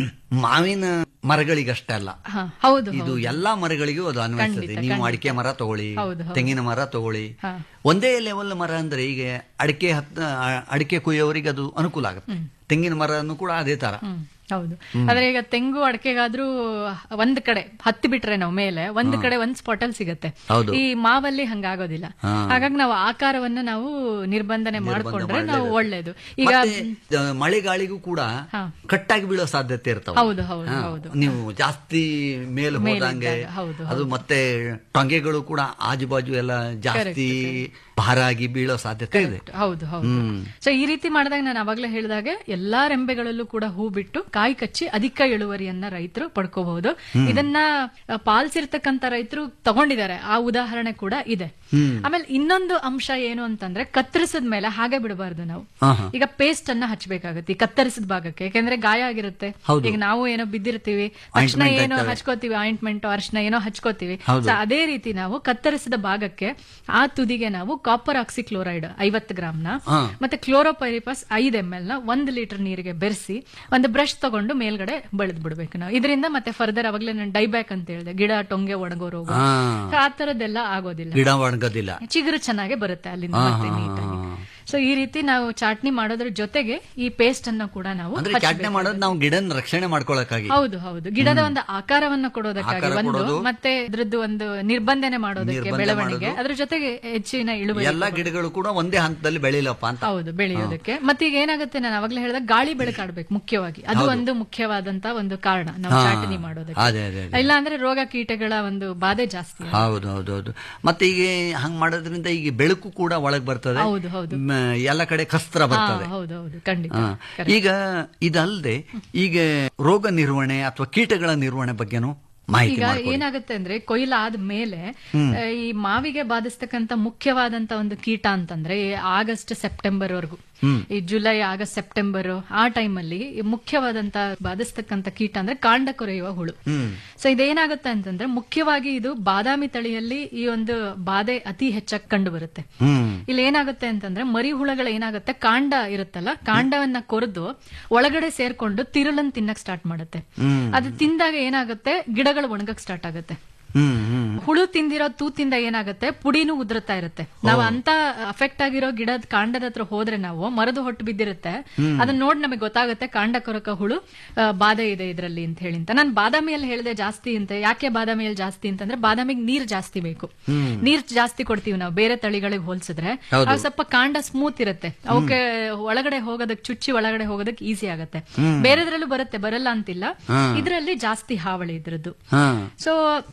ಮಾವಿನ ಮರಗಳಿಗಷ್ಟೇ ಅಲ್ಲ ಹಾ, ಹೌದು ಇದು ಎಲ್ಲಾ ಮರಗಳಿಗೂ ಅದು ಅನ್ವಯಿಸ್ತದೆ ನೀವು ಅಡಿಕೆ ಮರ ತಗೊಳ್ಳಿ ಹೌದು, ಹೌದು. ತೆಂಗಿನ ಮರ ತಗೊಳ್ಳಿ ಹಾ. ಒಂದೇ ಲೆವೆಲ್ ಮರ ಅಂದ್ರೆ ಈಗ ಅಡಿಕೆ ಹತ್ತ ಅ- ಅಡಿಕೆ ಕುಯ್ಯೋರಿಗೆ ಅದು ಅನುಕೂಲ ಆಗುತ್ತೆ ತೆಂಗಿನ ಮರನು ಕೂಡ ಅದೇ ತರ ಹ್ಮ್ ಹೌದು ಆದ್ರೆ ಈಗ ತೆಂಗು ಅಡಕೆಗಾದ್ರೂ ಒಂದ್ ಕಡೆ ಹತ್ತಿ ಬಿಟ್ರೆ ನಾವು ಮೇಲೆ ಒಂದ್ ಕಡೆ ಒಂದ್ ಸ್ಪಾಟ್ ಅಲ್ಲಿ ಸಿಗತ್ತೆ ಹೌದು. ಈ ಮಾವಲ್ಲಿ ಹಂಗಾಗೋದಿಲ್ಲ ಹಾಗಾಗಿ ನಾವು ಆಕಾರವನ್ನ ನಾವು ನಿರ್ಬಂಧನೆ ಮಾಡ್ಕೊಂಡ್ರೆ ನಾವು ಒಳ್ಳೇದು ಈಗ ಮತ್ತೆ ಆ, ಮಳೆಗಾಳಿಗೂ ಕೂಡ ಹಾ. ಕಟ್ಟಾಗಿ ಬೀಳೋ ಸಾಧ್ಯತೆ ಇರ್ತಾವ ಹೌದು ಹೌದು ಹೌದು ನೀವು ಜಾಸ್ತಿ ಮೇಲೆ ಹೋದಂಗೆ ಮೇಲಿದ್ದಾಗ, ಹೌದು, ಅದು ಮತ್ತೆ ಟೊಂಗೆಗಳು ಕೂಡ ಆಜು ಬಾಜು ಎಲ್ಲ ಜಾಸ್ತಿ ಭಾರ ಆಗಿ ಬೀಳೋ ಸಾಧ್ಯತೆ ಇದೆ ಹೌದು ಹೌದು ಸೊ ಈ ರೀತಿ ಮಾಡಿದಾಗ ನಾನು ಅವಾಗ್ಲೇ ಹೇಳಿದಾಗೆ ಎಲ್ಲಾ ರೆಂಬೆಗಳಲ್ಲೂ ಕೂಡ ಹೂ ಬಿಟ್ಟು ಕಾಯಿ ಕಚ್ಚಿ ಅಧಿಕ ಇಳುವರಿಯನ್ನ ರೈತರು ಪಡ್ಕೋಬಹುದು ಇದನ್ನ ಆ, ಪಾಲ್ಸಿರ್ತಕ್ಕಂತ ರೈತರು ತಗೊಂಡಿದ್ದಾರೆ ಆ ಉದಾಹರಣೆ ಕೂಡ ಇದೆ ಆಮೇಲೆ ಇನ್ನೊಂದು ಅಂಶ ಏನು ಅಂತಂದ್ರೆ ಕತ್ತರಿಸಿದ ಮೇಲೆ ಹಾಗೆ ಬಿಡಬಾರ್ದು ನಾವು ಹಾ, ಹಾ. ಈಗ ಪೇಸ್ಟ್ ಅನ್ನ ಹಚ್ಬೇಕಾಗತ್ತೆ ಈ ಕತ್ತರಿಸಿದ ಭಾಗಕ್ಕೆ ಯಾಕಂದ್ರೆ ಗಾಯ ಆಗಿರುತ್ತೆ ಹೌದು. ಈಗ ನಾವು ಏನೋ ಬಿದ್ದಿರ್ತೀವಿ ತಕ್ಷಣ ಏನೋ ಹಚ್ಕೋತೀವಿ ಆಯಿಂಟ್ಮೆಂಟ್ ಅರ್ಶನ ಏನೋ ಹಚ್ಕೋತೀವಿ ಸೊ ಅದೇ ರೀತಿ ನಾವು ಕತ್ತರಿಸಿದ ಭಾಗಕ್ಕೆ ಆ ತುದಿಗೆ ನಾವು ಕಾಪರ್ ಆಕ್ಸಿಕ್ಲೋರೈಡ್ ಐವತ್ತು ಗ್ರಾಮ್ನ ಹಾ. ಮತ್ತೆ ಕ್ಲೋರೋಪೈರಿಪಸ್ ಐದ್ ಎಂ ಎಲ್ ನ ಒಂದು ಲೀಟರ್ ನೀರಿಗೆ ಬೆರೆಸಿ ಒಂದು ಬ್ರಷ್ ತಗೊಂಡು ಮೇಲ್ಗಡೆ ಬೆಳೆದ್ ಬಿಡ್ಬೇಕು ನಾವು ಇದರಿಂದ ಮತ್ತೆ ಫರ್ದರ್ ಅವಾಗಲೇ ನಾನು ಡೈಬ್ಯಾಕ್ ಅಂತ ಹೇಳಿದೆ ಗಿಡ ಟೊಂಗೆ ಒಣಗೋ ರೋಗ ಹಾ. ಆ ತರದ್ದೆಲ್ಲ ಆಗೋದಿಲ್ಲ ಗಿಡ ಒಣಗೋದಿಲ್ಲ ಚಿಗುರು ಚೆನ್ನಾಗಿ ಬರುತ್ತೆ ಅಲ್ಲಿಂದ ಮತ್ತೆ ನೀಟಾಗಿ ಸೊ ಈ ರೀತಿ ನಾವು ಚಾಟ್ನಿ ಮಾಡೋದ್ರ ಜೊತೆಗೆ ಈ ಪೇಸ್ಟ್ ಅನ್ನು ಕೂಡ ನಾವು ಅಂದ್ರೆ ಹಚ್ಬೇಕು. ಚಾಟ್ನಿ ಮಾಡೋದು ನಾವು ಗಿಡನ ರಕ್ಷಣೆ ಮಾಡ್ಕೊಳಕ್ಕಾಗಿ ಹೌದು ಹೌದು ಗಿಡದ ಒಂದು ಆಕಾರವನ್ನ ಕೊಡೋದಕ್ಕಾಗಿ ಆಕಾರ ಒಂದು ಕೊಡೋದು. ಮತ್ತೆ ಇದ್ರದ್ದು ಒಂದು ನಿರ್ಬಂಧನೆ ಮಾಡೋದಕ್ಕೆ ನಿರ್ಬಂಧ ಬೆಳವಣಿಗೆ ಮಾಡೋದು. ಅದ್ರ ಜೊತೆಗೆ ಹೆಚ್ಚಿನ ಇಳುವರಿ ಎಲ್ಲಾ ಗಿಡಗಳು ಕೂಡ ಒಂದೇ ಹಂತದಲ್ಲಿ ಬೆಳಿಲಪ್ಪ ಅಂತ ಹೌದು ಬೆಳೆಯೋದಕ್ಕೆ ಮತ್ತೆ ಈಗ ಏನಾಗುತ್ತೆ ನಾನು ಅವಾಗಲೇ ಹೇಳಿದಾಗ ಗಾಳಿ ಬೆಳಕಾಡ್ಬೇಕು ಮುಖ್ಯವಾಗಿ ಅದು ಒಂದು ಮುಖ್ಯವಾದಂತ ಒಂದು ಕಾರಣ ನಾವು ಹಾ. ಚಾಟನಿ ಅದೇ, ಮಾಡೋದಕ್ಕೆ ಅದೇ, ಅದೇ. ಇಲ್ಲ ಅಂದ್ರೆ ರೋಗ ಕೀಟಗಳ ಒಂದು ಬಾಧೆ ಜಾಸ್ತಿ ಹೌದು ಹೌದು ಹೌದು ಮತ್ತೆ ಈಗ ಹಂಗ್ ಮಾಡೋದ್ರಿಂದ ಈಗ ಬೆಳಕು ಕೂಡ ಒಳಗ್ ಬರ್ತದೆ ಹೌದು, ಹೌದು. ಮ, ಎಲ್ಲ ಕಡೆ ಕಸ್ತ್ರ ಹಾ, ಬರ್ತದೆ ಹೌದು ಹೌದು ಖಂಡಿತ ಹಾ. ಈಗ ಇದಲ್ಲದೆ ಈಗ ರೋಗ ನಿರ್ವಹಣೆ ಅಥವಾ ಕೀಟಗಳ ನಿರ್ವಹಣೆ ಬಗ್ಗೆನೂ ಮಾಹಿತಿ ಈಗ ಮಾಡ್ಕೊಡಿ. ಏನಾಗುತ್ತೆ ಅಂದ್ರೆ ಕೊಯ್ಲಾದ ಮೇಲೆ ಆ, ಈ ಮಾವಿಗೆ ಬಾಧಿಸ್ತಕ್ಕಂತ ಮುಖ್ಯವಾದಂತ ಒಂದು ಕೀಟ ಅಂತಂದ್ರೆ ಈ ಆಗಸ್ಟ್ ಸೆಪ್ಟೆಂಬರ್ ವರೆಗೂ ಈ ಜುಲೈ ಆಗಸ್ಟ್ ಸೆಪ್ಟೆಂಬರ್ ಆ ಟೈಮಲ್ಲಿ ಮುಖ್ಯವಾದಂತ ಬಾಧಿಸ್ತಕ್ಕಂತ ಕೀಟ ಅಂದ್ರೆ ಕಾಂಡ ಕೊರೆಯುವ ಹುಳು ಸೊ ಇದೇನಾಗುತ್ತೆ ಅಂತಂದ್ರೆ ಮುಖ್ಯವಾಗಿ ಇದು ಬಾದಾಮಿ ತಳಿಯಲ್ಲಿ ಈ ಒಂದು ಬಾಧೆ ಅತಿ ಹೆಚ್ಚಾಗಿ ಕಂಡು ಬರುತ್ತೆ ಹ್ಮ್ ಇಲ್ಲಿ ಏನಾಗುತ್ತೆ ಅಂತಂದ್ರೆ ಮರಿ ಹುಳಗಳು ಏನಾಗುತ್ತೆ ಕಾಂಡ ಇರುತ್ತಲ್ಲ ಕಾಂಡವನ್ನ ಕೊರೆದು ಒಳಗಡೆ ಸೇರ್ಕೊಂಡು ತಿರುಳನ್ ತಿನ್ನಕ್ ಸ್ಟಾರ್ಟ್ ಮಾಡುತ್ತೆ ಅದು ತಿಂದಾಗ ಏನಾಗುತ್ತೆ ಗಿಡಗಳು ಒಣಗಕ್ ಸ್ಟಾರ್ಟ್ ಆಗುತ್ತೆ ಹ್ಮ್ ಹ್ಮ್ ಹುಳು ತಿಂದಿರೋ ತೂತಿಂದ ಏನಾಗುತ್ತೆ ಪುಡಿನೂ ಉದುರುತ್ತಾ ಇರುತ್ತೆ ನಾವು ಅಂತ ಅಫೆಕ್ಟ್ ಆಗಿರೋ ಗಿಡದ ಕಾಂಡದ ಹತ್ರ ಹೋದ್ರೆ ನಾವು ಮರದ ಹೊಟ್ಟು ಬಿದ್ದಿರುತ್ತೆ ಅದನ್ನ ನೋಡಿ ನಮಗೆ ಗೊತ್ತಾಗುತ್ತೆ ಕಾಂಡ ಕೊರಕ ಹುಳು ಆ, ಬಾಧೆ ಇದೆ ಇದರಲ್ಲಿ ಅಂತ ಹೇಳಿ ಅಂತ ನಾನು ಬಾದಾಮಿಯಲ್ಲಿ ಹೇಳಿದೆ ಜಾಸ್ತಿ ಅಂತ ಯಾಕೆ ಬಾದಾಮಿಯಲ್ಲಿ ಜಾಸ್ತಿ ಅಂತಂದ್ರೆ ಬಾದಾಮಿಗೆ ನೀರ್ ಜಾಸ್ತಿ ಬೇಕು ನೀರ್ ಜಾಸ್ತಿ ಕೊಡ್ತೀವಿ ನಾವು ಬೇರೆ ತಳಿಗಳಿಗೆ ಹೋಲಿಸಿದ್ರೆ ಅದು ಸ್ವಲ್ಪ ಕಾಂಡ ಸ್ಮೂತ್ ಇರುತ್ತೆ ಅವಕ್ಕೆ ಒಳಗಡೆ ಹೋಗೋದಕ್ಕೆ ಚುಚ್ಚಿ ಒಳಗಡೆ ಹೋಗೋದಕ್ಕೆ ಈಸಿ ಆಗುತ್ತೆ ಬೇರೆದ್ರಲ್ಲೂ ಬರುತ್ತೆ ಬರಲ್ಲ ಅಂತಿಲ್ಲ ಇದರಲ್ಲಿ ಜಾಸ್ತಿ ಹಾವಳಿ ಇದ್ರದ್ದು ಹಾ ಸೊ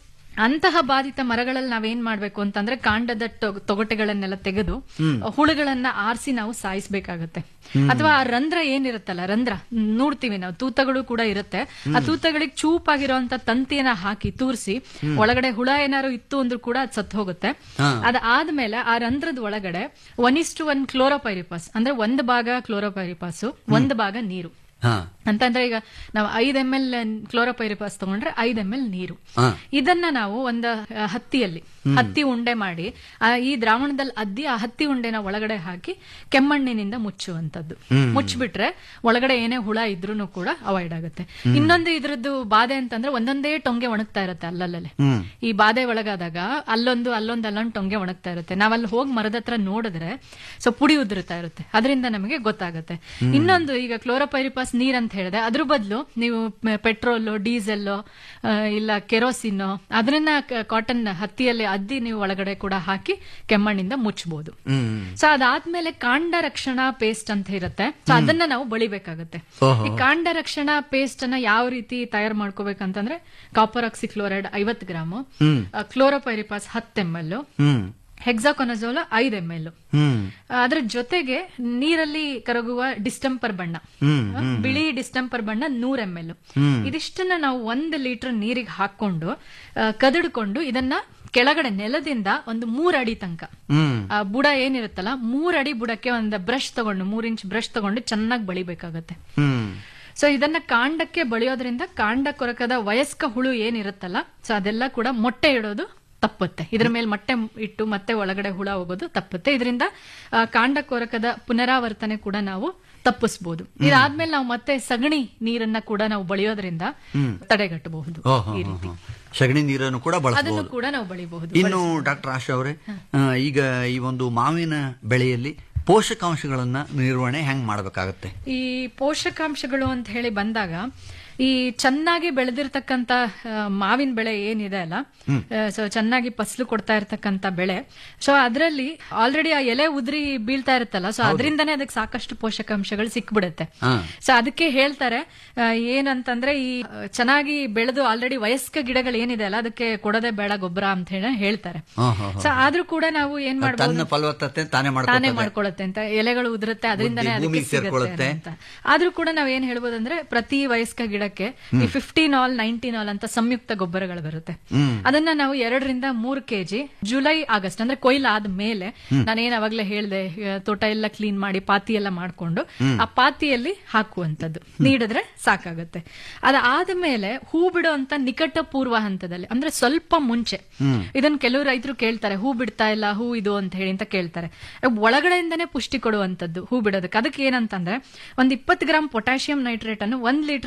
ಅಂತಹ ಬಾಧಿತ ಮರಗಳಲ್ಲಿ ನಾವೇನ್ ಮಾಡ್ಬೇಕು ಅಂತಂದ್ರೆ ಕಾಂಡದ ಟೊ- ತೊಗಟೆಗಳನ್ನೆಲ್ಲ ತೆಗೆದು ಹುಳುಗಳನ್ನ ಆರಿಸಿ ನಾವು ಸಾಯಿಸ್ಬೇಕಾಗತ್ತೆ ಅಥವಾ ಆ ರಂಧ್ರ ಏನಿರುತ್ತಲ್ಲ ರಂಧ್ರ ನೋಡ್ತೀವಿ ನಾವು ತೂತಗಳು ಕೂಡ ಇರುತ್ತೆ ಆ ತೂತಗಳಿಗೆ ಚೂಪಾಗಿರುವಂತ ತಂತಿಯನ್ನ ಹಾಕಿ ತೂರಿಸಿ ಒಳಗಡೆ ಹುಳ ಏನಾರು ಇತ್ತು ಅಂದ್ರೂ ಕೂಡ ಅದು ಸತ್ತು ಹೋಗುತ್ತೆ ಅದಾದ್ಮೇಲೆ ಆ ರಂಧ್ರದ ಒಳಗಡೆ one is to one chlorpyrifos ಅಂದ್ರೆ ಒಂದು ಭಾಗ ಕ್ಲೋರೋಪೈರಿಪಾಸ್ ಒಂದು ಭಾಗ ನೀರು ಹಾ ಅಂತಂದ್ರೆ ಈಗ ನಾವು ಐದ್ ಎಂ ಎಲ್ ಕ್ಲೋರೋಪೈರಿಪಾಸ್ ತಗೊಂಡ್ರೆ ಐದ್ ಎಂ ಎಲ್ ನೀರು ಹಾ. ಇದನ್ನ ನಾವು ಒಂದು ಆ, ಹತ್ತಿಯಲ್ಲಿ ಹತ್ತಿ ಉಂಡೆ ಮಾಡಿ ಆ, ಈ ದ್ರಾವಣದಲ್ಲಿ ಅದ್ದಿ ಆ ಹತ್ತಿ ಉಂಡೆನ ಒಳಗಡೆ ಹಾಕಿ ಕೆಮ್ಮಣ್ಣಿನಿಂದ ಮುಚ್ಚುವಂತದ್ದು ಮುಚ್ಚಿಬಿಟ್ರೆ ಒಳಗಡೆ ಏನೇ ಹುಳ ಇದ್ರೂ ಕೂಡ ಅವಾಯ್ಡ್ ಆಗುತ್ತೆ ಇನ್ನೊಂದು ಇದ್ರದ್ದು ಬಾಧೆ ಅಂತಂದ್ರೆ ಒಂದೊಂದೇ ಟೊಂಗೆ ಒಣಗ್ತಾ ಇರುತ್ತೆ ಅಲ್ಲಲ್ಲೇ ಈ ಬಾಧೆ ಒಳಗಾದಾಗ ಅಲ್ಲೊಂದು ಅಲ್ಲೊಂದು ಅಲ್ಲೊಂದು ಟೊಂಗೆ ಒಣಗ್ತಾ ಇರುತ್ತೆ ನಾವಲ್ಲಿ ಹೋಗಿ ಮರದ ಹತ್ರ ನೋಡಿದ್ರೆ ಸೊ ಪುಡಿ ಉದುರುತ್ತಾ ಇರುತ್ತೆ ಅದರಿಂದ ನಮಗೆ ಗೊತ್ತಾಗುತ್ತೆ ಇನ್ನೊಂದು ಈಗ ಕ್ಲೋರೋಪೈರಿಪಾಸ್ ನೀರ್ ಅಂತ ಹೇಳಿದೆ ಅದ್ರ ಬದಲು ನೀವು ಪೆಟ್ರೋಲ್ ಡೀಸೆಲ್ ಇಲ್ಲ ಕೆರೋಸಿನ್ ಅದನ್ನ ಕಾಟನ್ ಹತ್ತಿಯಲ್ಲಿ ಅದ್ದಿ ನೀವು ಒಳಗಡೆ ಕೂಡ ಹಾಕಿ ಕೆಮ್ಮಣ್ಣಿಂದ ಮುಚ್ಚಬಹುದು ಹ್ಮ್ ಸೊ ಅದಾದ್ಮೇಲೆ ಕಾಂಡ ರಕ್ಷಣಾ ಪೇಸ್ಟ್ ಅಂತ ಇರುತ್ತೆ ಸೊ ಅದನ್ನ ನಾವು ಬಳಿಬೇಕಾಗುತ್ತೆ ಓಹೋ. ಈ ಕಾಂಡ ರಕ್ಷಣಾ ಪೇಸ್ಟ್ ಅನ್ನ ಯಾವ ರೀತಿ ತಯಾರು ಮಾಡ್ಕೋಬೇಕಂತಂದ್ರೆ ಕಾಪರ್ ಆಕ್ಸಿಕ್ಲೋರೈಡ್ ಐವತ್ತು ಗ್ರಾಮು ಕ್ಲೋರೋಪೈರಿಪಾಸ್ ಹತ್ತು ಎಂ ಎಲ್ ಹ್ಮ್ ಹೆಕ್ಸಾಕೊನಜೋಲ ಐದು ಎಂ ಎಲ್ ಹ್ಮ್ ಅದ್ರ ಜೊತೆಗೆ ನೀರಲ್ಲಿ ಕರಗುವ ಡಿಸ್ಟಂಪರ್ ಬಣ್ಣ ಆ, ಬಿಳಿ ಡಿಸ್ಟಂಪರ್ ಬಣ್ಣ ನೂರ್ ಎಂ ಎಲ್ ಇದಿಷ್ಟನ್ನ ನಾವು ಒಂದು ಲೀಟರ್ ನೀರಿಗೆ ಹಾಕೊಂಡು ಆ, ಕದಡ್ಕೊಂಡು ಇದನ್ನ ಕೆಳಗಡೆ ನೆಲದಿಂದ ಒಂದು ಮೂರ್ ಅಡಿ ತನಕ ಹ್ಮ್ ಆ ಬುಡ ಏನಿರುತ್ತಲ್ಲ ಮೂರ್ ಅಡಿ ಬುಡಕ್ಕೆ ಒಂದು ಬ್ರಷ್ ತಗೊಂಡು ಮೂರ್ ಇಂಚ್ ಬ್ರಷ್ ತಗೊಂಡು ಚೆನ್ನಾಗಿ ಬಳಿಬೇಕಾಗತ್ತೆ ಹ್ಮ್ ಸೊ ಇದನ್ನ ಕಾಂಡಕ್ಕೆ ಬಳಿಯೋದ್ರಿಂದ ಕಾಂಡ ಕೊರಕದ ವಯಸ್ಕ ಹುಳು ಏನಿರುತ್ತಲ್ಲ ಸೊ ಅದೆಲ್ಲ ಕೂಡ ಮೊಟ್ಟೆ ಇಡೋದು ತಪ್ಪುತ್ತೆ ಇದ್ರ ಮೇಲೆ ಮೊಟ್ಟೆ ಇಟ್ಟು ಮತ್ತೆ ಒಳಗಡೆ ಹುಳ ಹೋಗೋದು ತಪ್ಪುತ್ತೆ ಇದರಿಂದ ಆ, ಕಾಂಡ ಕೊರಕದ ಪುನರಾವರ್ತನೆ ಕೂಡ ನಾವು ತಪ್ಪಿಸಬಹುದು ಇದಾದ್ಮೇಲೆ ನಾವು ಮತ್ತೆ ಸಗಣಿ ನೀರನ್ನ ಕೂಡ ನಾವು ಬಳಿಯೋದ್ರಿಂದ ತಡೆಗಟ್ಟಬಹುದು ಓಹೋ ಈ ರೀತಿ ಸಗಣಿ ನೀರನ್ನು ಕೂಡ ಅದನ್ನು ಬಳಸಬಹುದು ಕೂಡ ನಾವು ಬಳಿಬಹುದು ಇನ್ನು ಡಾಕ್ಟರ್ ಆಶಾ ಅವರೇ ಆ, ಈಗ ಈ ಒಂದು ಮಾವಿನ ಬೆಳೆಯಲ್ಲಿ ಪೋಷಕಾಂಶಗಳನ್ನ ನಿರ್ವಹಣೆ ಹೆಂಗ್ ಮಾಡಬೇಕಾಗತ್ತೆ ಈ ಪೋಷಕಾಂಶಗಳು ಅಂತ ಹೇಳಿ ಬಂದಾಗ ಈ ಚೆನ್ನಾಗಿ ಬೆಳೆದಿರ್ತಕ್ಕಂತ ಆ, ಮಾವಿನ ಬೆಳೆ ಏನಿದೆ ಅಲ್ಲ ಸೊ ಚೆನ್ನಾಗಿ ಫಸಲು ಕೊಡ್ತಾ ಇರ್ತಕ್ಕಂತ ಬೆಳೆ ಸೊ ಅದರಲ್ಲಿ ಆಲ್ರೆಡಿ ಆ ಎಲೆ ಉದ್ರಿ ಬೀಳ್ತಾ ಇರುತ್ತಲ್ಲ ಸೊ ಅದರಿಂದನೇ ಅದಕ್ಕೆ ಸಾಕಷ್ಟು ಪೋಷಕಾಂಶಗಳು ಸಿಕ್ಬಿಡುತ್ತೆ ಹಾ. ಸೊ ಅದಕ್ಕೆ ಹೇಳ್ತಾರೆ ಆ, ಏನಂತಂದ್ರೆ ಈ ಆ, ಚೆನ್ನಾಗಿ ಬೆಳೆದು ಆಲ್ರೆಡಿ ವಯಸ್ಕ ಗಿಡಗಳು ಏನಿದೆ ಅಲ್ಲ ಅದಕ್ಕೆ ಕೊಡದೆ ಬೇಡ ಗೊಬ್ಬರ ಅಂತ ಹೇಳಿ ಹೇಳ್ತಾರೆ ಹಾ, ಹಾ, ಹಾ. ಸೊ ಆದ್ರೂ ಕೂಡ ನಾವು ಏನ್ ಮಾಡ್ಬೋದು ತನ್ನ ಫಲವತ್ತತೆ ತಾನೇ ತಾನೇ ಮಾಡ್ಕೊಳ್ತದೆ ಮಾಡ್ಕೊಳ್ಳುತ್ತೆ ಅಂತ ಎಲೆಗಳು ಉದುರುತ್ತೆ ಅದರಿಂದನೇ ಬುದ್ಧಿ ಅದಕ್ಕೆ ಭೂಮಿಗೆ ಸಿಗುತ್ತೆ ಸೇರ್ಕೊಳ್ಳುತ್ತೆ. ಅಂತ ಆದ್ರೂ ಕೂಡ ನಾವ್ ಏನ್ ಹೇಳ್ಬೋದು ಅಂದ್ರೆ ಪ್ರತಿ ವಯಸ್ಕ ಗಿಡಕ್ಕೆ ಈ ಫಿಫ್ಟೀನ್ ಆಲ್ ನೈನ್ಟೀನ್ ಆಲ್ ಅಂತ ಸಂಯುಕ್ತ ಗೊಬ್ಬರಗಳು ಬರುತ್ತೆ ಅದನ್ನ ನಾವು ಎರಡರಿಂದ ಮೂರು ಕೆಜಿ ಜುಲೈ ಆಗಸ್ಟ್ ಅಂದ್ರೆ ಕೊಯ್ಲು ಆದ್ಮೇಲೆ ನಾನೇನ್ ಅವಾಗ್ಲೇ ಹೇಳ್ದೆ ಆ, ತೋಟ ಎಲ್ಲ ಕ್ಲೀನ್ ಮಾಡಿ ಪಾತಿ ಎಲ್ಲ ಮಾಡ್ಕೊಂಡು ಆ ಪಾತಿಯಲ್ಲಿ ಹಾಕುವಂತದ್ದು ನೀಡಿದ್ರೆ ಸಾಕಾಗುತ್ತೆ ಅದಾದ್ಮೇಲೆ ಹೂ ಬಿಡುವಂತ ನಿಕಟ ಪೂರ್ವ ಹಂತದಲ್ಲಿ ಅಂದ್ರೆ ಸ್ವಲ್ಪ ಮುಂಚೆ ಇದನ್ನ ಕೆಲವು ರೈತರು ಕೇಳ್ತಾರೆ ಹೂ ಬಿಡ್ತಾ ಇಲ್ಲ ಹೂ ಇದು ಅಂತ ಹೇಳಿ ಅಂತ ಕೇಳ್ತಾರೆ ಒಳಗಡೆಯಿಂದನೇ ಪುಷ್ಟಿ ಕೊಡುವಂತದ್ದು ಹೂ ಬಿಡೋದಕ್ಕೆ ಅದಕ್ಕೆ ಏನಂತಂದ್ರೆ ಒಂದ್ ಇಪ್ಪತ್ತು ಗ್ರಾಮ್ ಪೊಟ್ಯಾಷಿಯಂ ನೈಟ್ರೇಟ್ ಅನ್ನು ಒಂದ್ ಲೀಟರ್ ನೀರಿಗೆ ಮಿಶ್ರ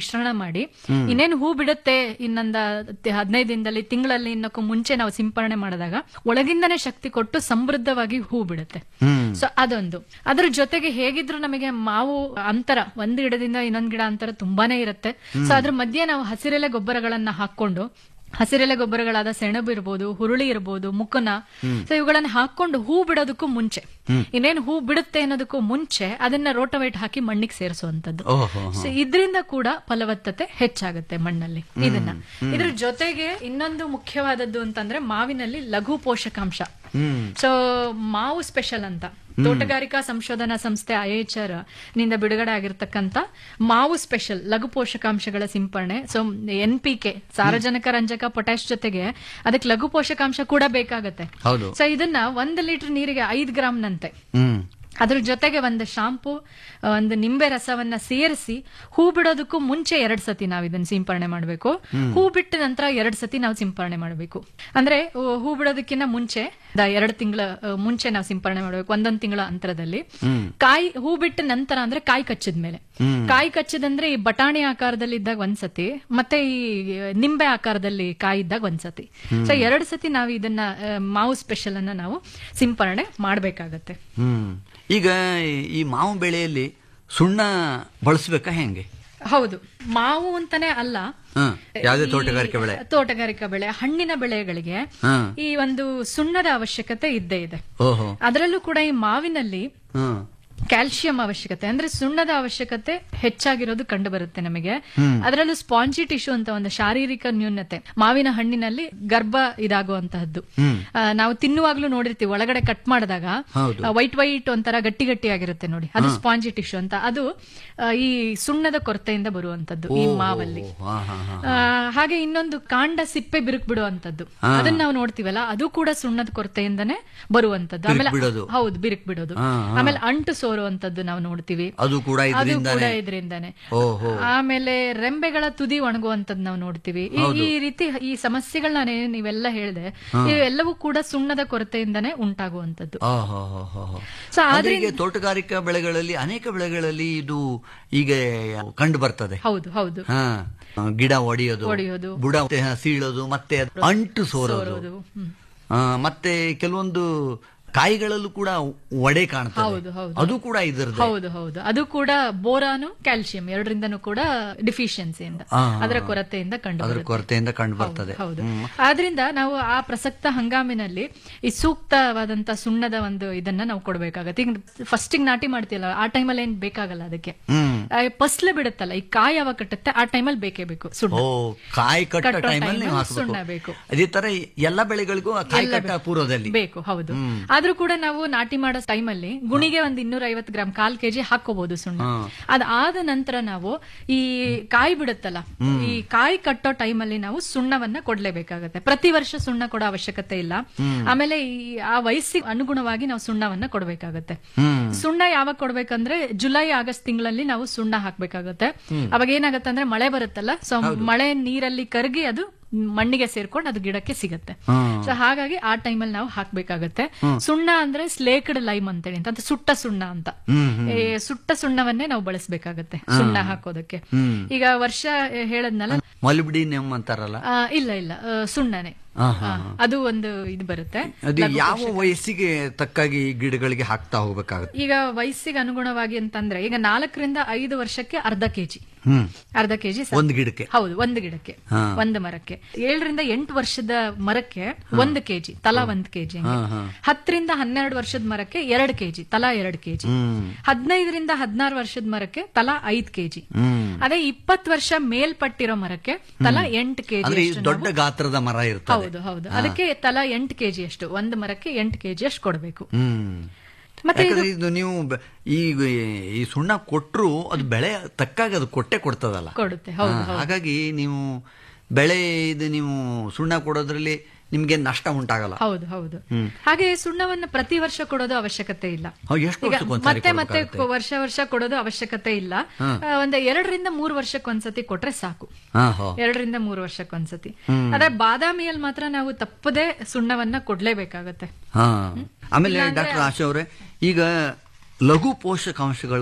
ಮಿಶ್ರಣ ಮಾಡಿ ಇನ್ನೇನು ಹೂ ಬಿಡುತ್ತೆ ಇನ್ನೊಂದ ತಿ- ಹದಿನೈದು ದಿನದಲ್ಲಿ ತಿಂಗಳಲ್ಲಿ ಇನ್ನಕ್ಕೂ ಮುಂಚೆ ನಾವು ಸಿಂಪರಣೆ ಮಾಡಿದಾಗ ಒಳಗಿಂದನೇ ಶಕ್ತಿ ಕೊಟ್ಟು ಸಮೃದ್ಧವಾಗಿ ಹೂ ಬಿಡುತ್ತೆ ಸೊ ಅದೊಂದು ಅದ್ರ ಜೊತೆಗೆ ಹೇಗಿದ್ರು ನಮಗೆ ಮಾವು ಅಂತರ ಒಂದ್ ಗಿಡದಿಂದ ಇನ್ನೊಂದ್ ಗಿಡ ಅಂತರ ತುಂಬಾನೇ ಇರುತ್ತೆ ಸೊ ಅದ್ರ ಮಧ್ಯೆ ನಾವು ಹಸಿರೆಲೆ ಗೊಬ್ಬರಗಳನ್ನ ಹಾಕೊಂಡು ಹಸಿರೆಲೆ ಗೊಬ್ಬರಗಳಾದ ಸೆಣಬು ಇರ್ಬೋದು ಹುರುಳಿ ಇರ್ಬೋದು ಮುಕ್ಕನ ಸೊ ಇವುಗಳನ್ನ ಹಾಕೊಂಡು ಹೂ ಬಿಡೋದಕ್ಕೂ ಮುಂಚೆ ಇನ್ನೇನು ಹೂ ಬಿಡುತ್ತೆ ಅನ್ನೋದಕ್ಕೂ ಮುಂಚೆ ಅದನ್ನ ರೋಟವೇಟ್ ಹಾಕಿ ಮಣ್ಣಿಗೆ ಸೇರಿಸುವಂತದ್ದು ಓಹೋ ಸೊ ಇದರಿಂದ ಕೂಡ ಫಲವತ್ತತೆ ಹೆಚ್ಚಾಗುತ್ತೆ ಮಣ್ಣಲ್ಲಿ ಇದನ್ನ ಇದ್ರ ಜೊತೆಗೆ ಇನ್ನೊಂದು ಮುಖ್ಯವಾದದ್ದು ಅಂತಂದ್ರೆ ಮಾವಿನಲ್ಲಿ ಲಘು ಪೋಷಕಾಂಶ ಸೊ ಮಾವು ಸ್ಪೆಷಲ್ ಅಂತ ತೋಟಗಾರಿಕಾ ಸಂಶೋಧನಾ ಸಂಸ್ಥೆ ಐಎಚ್ಆರ್ ನಿಂದ ಬಿಡುಗಡೆ ಆಗಿರ್ತಕ್ಕಂತ ಮಾವು ಸ್ಪೆಷಲ್ ಲಘು ಪೋಷಕಾಂಶಗಳ ಸಿಂಪರಣೆ ಸೊ ಎನ್ ಪಿ ಕೆ ಸಾರಜನಕ ರಂಜಕ ಪೊಟ್ಯಾಶ್ ಜೊತೆಗೆ ಅದಕ್ಕೆ ಲಘು ಪೋಷಕಾಂಶ ಕೂಡ ಬೇಕಾಗತ್ತೆ ಹೌದು ಸೊ ಇದನ್ನ ಒಂದು ಲೀಟರ್ ನೀರಿಗೆ ಐದು ಗ್ರಾಮ್ನಂತೆ ಹ್ಮ್ ಅದ್ರ ಜೊತೆಗೆ ಒಂದು ಶಾಂಪು ಒಂದು ನಿಂಬೆ ರಸವನ್ನ ಸೇರಿಸಿ ಹೂ ಬಿಡೋದಕ್ಕೂ ಮುಂಚೆ ಎರಡ್ ಸತಿ ನಾವು ಇದನ್ನ ಸಿಂಪರಣೆ ಮಾಡಬೇಕು ಹೂ ಬಿಟ್ಟ ನಂತರ ಎರಡ್ ಸತಿ ನಾವು ಸಿಂಪರಣೆ ಮಾಡಬೇಕು ಅಂದ್ರೆ ಆ, ಹೂ ಬಿಡೋದಕ್ಕಿಂತ ಮುಂಚೆ ಎರಡು ತಿಂಗಳ ಮುಂಚೆ ನಾವು ಸಿಂಪರಣೆ ಮಾಡಬೇಕು ಒಂದೊಂದ್ ತಿಂಗಳ ಅಂತರದಲ್ಲಿ ಕಾಯಿ ಹೂ ಬಿಟ್ಟ ನಂತರ ಅಂದ್ರೆ ಕಾಯಿ ಕಚ್ಚಿದ ಮೇಲೆ ಕಾಯಿ ಕಚ್ಚಿದಂದ್ರೆ ಈ ಬಟಾಣಿ ಆಕಾರದಲ್ಲಿ ಇದ್ದಾಗ ಒಂದ್ಸತಿ ಮತ್ತೆ ಈ ನಿಂಬೆ ಆಕಾರದಲ್ಲಿ ಕಾಯಿ ಇದ್ದಾಗ ಒಂದ್ಸತಿ ಸೊ ಎರಡು ಸತಿ ನಾವು ಇದನ್ನ ಆ, ಮಾವು ಸ್ಪೆಷಲ್ ಅನ್ನ ನಾವು ಸಿಂಪರಣೆ ಮಾಡ್ಬೇಕಾಗತ್ತೆ ಹ್ಮ್ ಈಗ ಈ ಮಾವು ಬೆಳೆಯಲ್ಲಿ ಸುಣ್ಣ ಬಳಸ್ಬೇಕಾ ಹೆಂಗೆ ಹೌದು ಮಾವು ಅಂತಾನೆ ಅಲ್ಲ ಹ ಯಾವ್ದೇ ಈ ತೋಟಗಾರಿಕೆ ಬೆಳೆ ತೋಟಗಾರಿಕಾ ಬೆಳೆ ಹಣ್ಣಿನ ಬೆಳೆಗಳಿಗೆ ಹ ಈ ಒಂದು ಸುಣ್ಣದ ಅವಶ್ಯಕತೆ ಇದ್ದೇ ಇದೆ ಓಹೋ ಅದರಲ್ಲೂ ಕೂಡ ಈ ಮಾವಿನಲ್ಲಿ ಹ್ಮ್ ಕ್ಯಾಲ್ಸಿಯಂ ಅವಶ್ಯಕತೆ ಅಂದ್ರೆ ಸುಣ್ಣದ ಅವಶ್ಯಕತೆ ಹೆಚ್ಚಾಗಿರೋದು ಕಂಡು ಬರುತ್ತೆ ನಮಗೆ ಅದರಲ್ಲೂ ಸ್ಪಾಂಜಿ ಟಿಶ್ಯೂ ಅಂತ ಒಂದು ಶಾರೀರಿಕ ನ್ಯೂನತೆ ಮಾವಿನ ಹಣ್ಣಿನಲ್ಲಿ ಗರ್ಭ ಇದಾಗುವಂತಹದ್ದು ಆ, ನಾವು ತಿನ್ನುವಾಗ್ಲೂ ನೋಡಿರ್ತೀವಿ ಒಳಗಡೆ ಕಟ್ ಮಾಡಿದಾಗ ಹೌದು. ವೈಟ್ ವೈಟ್ ಒಂಥರ ಗಟ್ಟಿ ಗಟ್ಟಿ ಆಗಿರುತ್ತೆ ನೋಡಿ ಅದು ಸ್ಪಾಂಜಿ ಟಿಶ್ಯೂ ಅಂತ ಅದು ಆ, ಈ ಸುಣ್ಣದ ಕೊರತೆಯಿಂದ ಬರುವಂತದ್ದು ಈ ಮಾವಲ್ಲಿ ಹಾ ಹಾ ಹಾ ಆ, ಹಾಗೆ ಇನ್ನೊಂದು ಕಾಂಡ ಸಿಪ್ಪೆ ಬಿರುಕು ಬಿಡುವಂತದ್ದು ಅದನ್ನ ನಾವು ನೋಡ್ತೀವಲ್ಲ ಅದು ಕೂಡ ಸುಣ್ಣದ ಕೊರತೆಯಿಂದನೇ ಬರುವಂತದ್ದು ಆಮೇಲೆ ಬಿಡೋದು. ಹೌದು ಬಿರುಕು ಬಿಡೋದು ಆಮೇಲೆ ಅಂಟು ಸೋರುವಂತದ್ದು ನಾವು ನೋಡ್ತೀವಿ ಅದು ಕೂಡ ಅದು ಕೂಡ ಇದರಿಂದಾನೆ ಇದರಿಂದಾನೆ ಓಹೋ ಆಮೇಲೆ ರೆಂಬೆಗಳ ತುದಿ ಒಣಗುವಂತದ್ದು ನಾವು ನೋಡ್ತೀವಿ ಈ- ಈ ರೀತಿ ಈ ಸಮಸ್ಯೆಗಳನ್ನ ನೀವೆಲ್ಲ ಹೇಳಿದೆ ಇವೆಲ್ಲವೂ ಕೂಡ ಸುಣ್ಣದ ಕೊರತೆಯಿಂದಾನೇ ಉಂಟಾಗುವಂತದ್ದು ಓಹೋ ಹೋ ಹೋ ಹೋ. ಸೊ ಅಂದ್ರೆ ಈಗ ತೋಟಗಾರಿಕಾ ಬೆಳೆಗಳಲ್ಲಿ ಅನೇಕ ಬೆಳೆಗಳಲ್ಲಿ ಇದು ಈಗ ಕಂಡು ಬರ್ತದೆ ಹೌದು ಹೌದು ಹಾ ಗಿಡ ಒಡೆಯೋದು ಒಡೆಯೋದು. ಬುಡ ಸೀಳೋದು ಮತ್ತೆ ಅದು ಅಂಟು ಸೋರೋದು ಹೌದು ಹ್ಮ್. ಆ, ಮತ್ತೆ ಕೆಲವೊಂದು ಕಾಯಿಗಳಲ್ಲೂ ಕೂಡ ಒಡೆ ಕಾಣ್ತದೆ ಹೌದು, ಹೌದು. ಅದು ಕೂಡ ಇದರದ್ದು ಹೌದು ಹೌದು ಅದು ಕೂಡ ಬೋರಾನು ಕ್ಯಾಲ್ಸಿಯಂ ಎರಡರಿಂದನೂ ಕೂಡ ಡಿಫಿಷಿಯನ್ಸಿಯಿಂದ ಆ, ಅದರ ಕೊರತೆಯಿಂದ ಕಂಡು ಅದರ ಬರುತ್ತೆ. ಕೊರತೆಯಿಂದ ಕಂಡು ಬರ್ತದೆ ಹೌದು ಆದ್ರಿಂದ ನಾವು ಆ ಪ್ರಸಕ್ತ ಹಂಗಾಮಿನಲ್ಲಿ ಈ ಸೂಕ್ತವಾದಂತ ಸುಣ್ಣದ ಒಂದು ಇದನ್ನ ನಾವು ಕೊಡ್ಬೇಕಾಗತ್ತೆ ಈಗ ಫಸ್ಟಿಗೆ ನಾಟಿ ಮಾಡ್ತೀವಲ್ಲ ಆ ಟೈಮಲ್ಲಿ ಏನ್ ಬೇಕಾಗಲ್ಲ ಅದಕ್ಕೆ ಹ್ಮ್ ಆ, ಫಸ್ಲೆ ಬಿಡುತ್ತಲ್ಲ ಈ ಕಾಯಿ ಯಾವಾಗ ಕಟ್ಟುತ್ತೆ ಆ ಟೈಮಲ್ಲಿ ಬೇಕೇ ಬೇಕು ಸುಣ್ಣ ಓ ಕಾಯಿ ಕಟ್ಟ ಕಟ್ಟೋ ಟೈಮಲ್ಲಿ ನೀವು time ಅಲ್ಲಿ ಸುಣ್ಣ ಹಾಕಬೇಕು ಬೇಕು. ಅದೇ ತರ ಎಲ್ಲ ಬೆಳೆಗಳಿಗೂ ಆ ಕಾಯಿ ಕಟ್ಟ ಪೂರ್ವದಲ್ಲಿ ಬೇಕು ಹೌದು ಆದ್ರೂ ಕೂಡ ನಾವು ನಾಟಿ ಮಾಡೋ ಟೈಮಲ್ಲಿ ಗುಣಿಗೆ ಒಂದ್ ಇನ್ನೂರ ಐವತ್ತು ಗ್ರಾಮ್ ಕಾಲ್ ಕೆಜಿ ಹಾಕೋಬಹುದು ಸುಣ್ಣ ಅದಾದ ನಂತರ ನಾವು ಈ ಕಾಯಿ ಬಿಡುತ್ತಲ್ಲ ಈ ಕಾಯಿ ಕಟ್ಟೋ ಟೈಮಲ್ಲಿ ನಾವು ಸುಣ್ಣವನ್ನ ಕೊಡ್ಲೇಬೇಕಾಗತ್ತೆ ಪ್ರತಿ ವರ್ಷ ಸುಣ್ಣ ಕೊಡೋ ಅವಶ್ಯಕತೆ ಇಲ್ಲ ಆಮೇಲೆ ಈ ಆ ವಯಸ್ಸಿಗೆ ಅನುಗುಣವಾಗಿ ನಾವು ಸುಣ್ಣವನ್ನ ಕೊಡ್ಬೇಕಾಗತ್ತೆ ಸುಣ್ಣ ಯಾವಾಗ ಕೊಡ್ಬೇಕಂದ್ರೆ ಜುಲೈ ಆಗಸ್ಟ್ ತಿಂಗಳಲ್ಲಿ ನಾವು ಸುಣ್ಣ ಹಾಕ್ಬೇಕಾಗತ್ತೆ ಅವಾಗ ಏನಾಗತ್ತೆ ಅಂದ್ರೆ ಮಳೆ ಬರುತ್ತಲ್ಲ ಸೊ ಮಳೆ ನೀರಲ್ಲಿ ಕರಗಿ ಅದು ಮಣ್ಣಿಗೆ ಸೇರ್ಕೊಂಡು ಅದು ಗಿಡಕ್ಕೆ ಸಿಗತ್ತೆ ಸೊ ಹಾಗಾಗಿ ಆ ಟೈಮಲ್ಲಿ ನಾವು ಹಾಕ್ಬೇಕಾಗತ್ತೆ ಸುಣ್ಣ ಅಂದ್ರೆ ಸ್ಲೇಕ್ಡ್ ಲೈಮ್ ಅಂತೇಳಿ ಅಂತ ಅದು ಸುಟ್ಟ ಸುಣ್ಣ ಅಂತ ಈ ಸುಟ್ಟ ಸುಣ್ಣವನ್ನೇ ನಾವು ಬಳಸಬೇಕಾಗತ್ತೆ ಸುಣ್ಣ ಹಾಕೋದಕ್ಕೆ ಈಗ ವರ್ಷ ಹೇಳದ್ನಲ್ಲ ಮಲ್ಬಿಡಿ ನೆಮ್ ಅಂತಾರಲ್ಲ ಆ, ಇಲ್ಲ ಇಲ್ಲ ಆ, ಸುಣ್ಣನೆ ಆ, ಆ, ಅದು ಒಂದು ಇದು ಬರುತ್ತೆ ಅದು ಯಾವ ವಯಸ್ಸಿಗೆ ತಕ್ಕಾಗಿ ಈ ಗಿಡಗಳಿಗೆ ಹಾಕ್ತಾ ಹೋಗ್ಬೇಕಾಗುತ್ತೆ ಈಗ ವಯಸ್ಸಿಗೆ ಅನುಗುಣವಾಗಿ ಅಂತಂದ್ರೆ ಈಗ ನಾಲ್ಕರಿಂದ ಐದು ವರ್ಷಕ್ಕೆ ಅರ್ಧ ಕೆಜಿ ಹ್ಮ್ ಅರ್ಧ ಕೆಜಿ ಒಂದು ಗಿಡಕ್ಕೆ ಹೌದು ಒಂದು ಗಿಡಕ್ಕೆ ಹಾ. ಒಂದು ಮರಕ್ಕೆ ಏಳರಿಂದ ಎಂಟು ವರ್ಷದ ಮರಕ್ಕೆ ಒಂದು ಕೆಜಿ ತಲಾ ಒಂದ್ ಕೆಜಿ ಹಾ, ಹಾ. ಹತ್ತರಿಂದ ಹನ್ನೆರಡು ವರ್ಷದ ಮರಕ್ಕೆ ಎರಡು ಕೆಜಿ ತಲಾ ಎರಡು ಕೆಜಿ ಹ್ಮ್ ಹದಿನೈದರಿಂದ ಹದಿನಾರು ವರ್ಷದ ಮರಕ್ಕೆ ತಲಾ ಐದ್ ಕೆಜಿ ಹ್ಮ್ ಅದೇ ಇಪ್ಪತ್ತು ವರ್ಷ ಮೇಲ್ಪಟ್ಟಿರೋ ಮರಕ್ಕೆ ತಲಾ ಎಂಟು ಕೆಜಿ ಅಂದ್ರೆ ಈ ದೊಡ್ಡ ಗಾತ್ರದ ಮರ ಇರ್ತದೆ ಹೌದು ಹೌದು ಅದಕ್ಕೆ ತಲಾ ಎಂಟು ಕೆಜಿ ಅಷ್ಟು ಒಂದು ಮರಕ್ಕೆ ಎಂಟು ಕೆಜಿ ಅಷ್ಟು ಕೊಡಬೇಕು ಹ್ಮ್ ಮತ್ತೆ ಯಾಕಂದ್ರೆ ಇದು ನೀವು ಬೆ- ಈ ಈ ಸುಣ್ಣ ಕೊಟ್ರು ಅದು ಬೆಳೆ ತಕ್ಕಾಗಿ ಅದು ಕೊಟ್ಟೆ ಕೊಡ್ತದಲ್ಲ ಕೊಡುತ್ತೆ ಹೌದು ಹಾ, ಹಾಗಾಗಿ ನೀವು ಬೆಳೆ ಇದು ನೀವು ಸುಣ್ಣ ಕೊಡೋದ್ರಲ್ಲಿ ನಿಮ್ಗೆ ನಷ್ಟ ಉಂಟಾಗಲ್ಲ ಹೌದು ಹೌದು ಹಾಗೆ ಸುಣ್ಣವನ್ನು ಪ್ರತಿ ವರ್ಷ ಕೊಡೋದು ಅವಶ್ಯಕತೆ ಇಲ್ಲ ಹೌದು, ಎಷ್ಟು ಈಗ ವರ್ಷಕ್ಕೊಂದ್ಸರಿ ಮತ್ತೆ ಮತ್ತೆ ಕೊಡ್ಬೇಕಾಗುತ್ತೆ? ವರ್ಷ ವರ್ಷ ಕೊಡೋದು ಅವಶ್ಯಕತೆ ಇಲ್ಲ ಆ, ಒಂದು ಎರಡರಿಂದ ಮೂರು ವರ್ಷಕ್ಕೊಂದ್ಸತಿ ಕೊಟ್ರೆ ಸಾಕು ಹಾ ಹೋ ಎರಡರಿಂದ ಮೂರು ವರ್ಷಕ್ಕೊಂದ್ಸತಿ ಆದ್ರೆ ಬಾದಾಮಿಯಲ್ಲಿ ಮಾತ್ರ ನಾವು ತಪ್ಪದೆ ಸುಣ್ಣವನ್ನ ಕೊಡ್ಲೇಬೇಕಾಗತ್ತೆ ಹಾ ಆಮೇಲೆ ಡಾಕ್ಟರ್ ಆಶಾ ಅವರೇ ಈಗ ಲಘು ಪೋಷಕಾಂಶಗಳ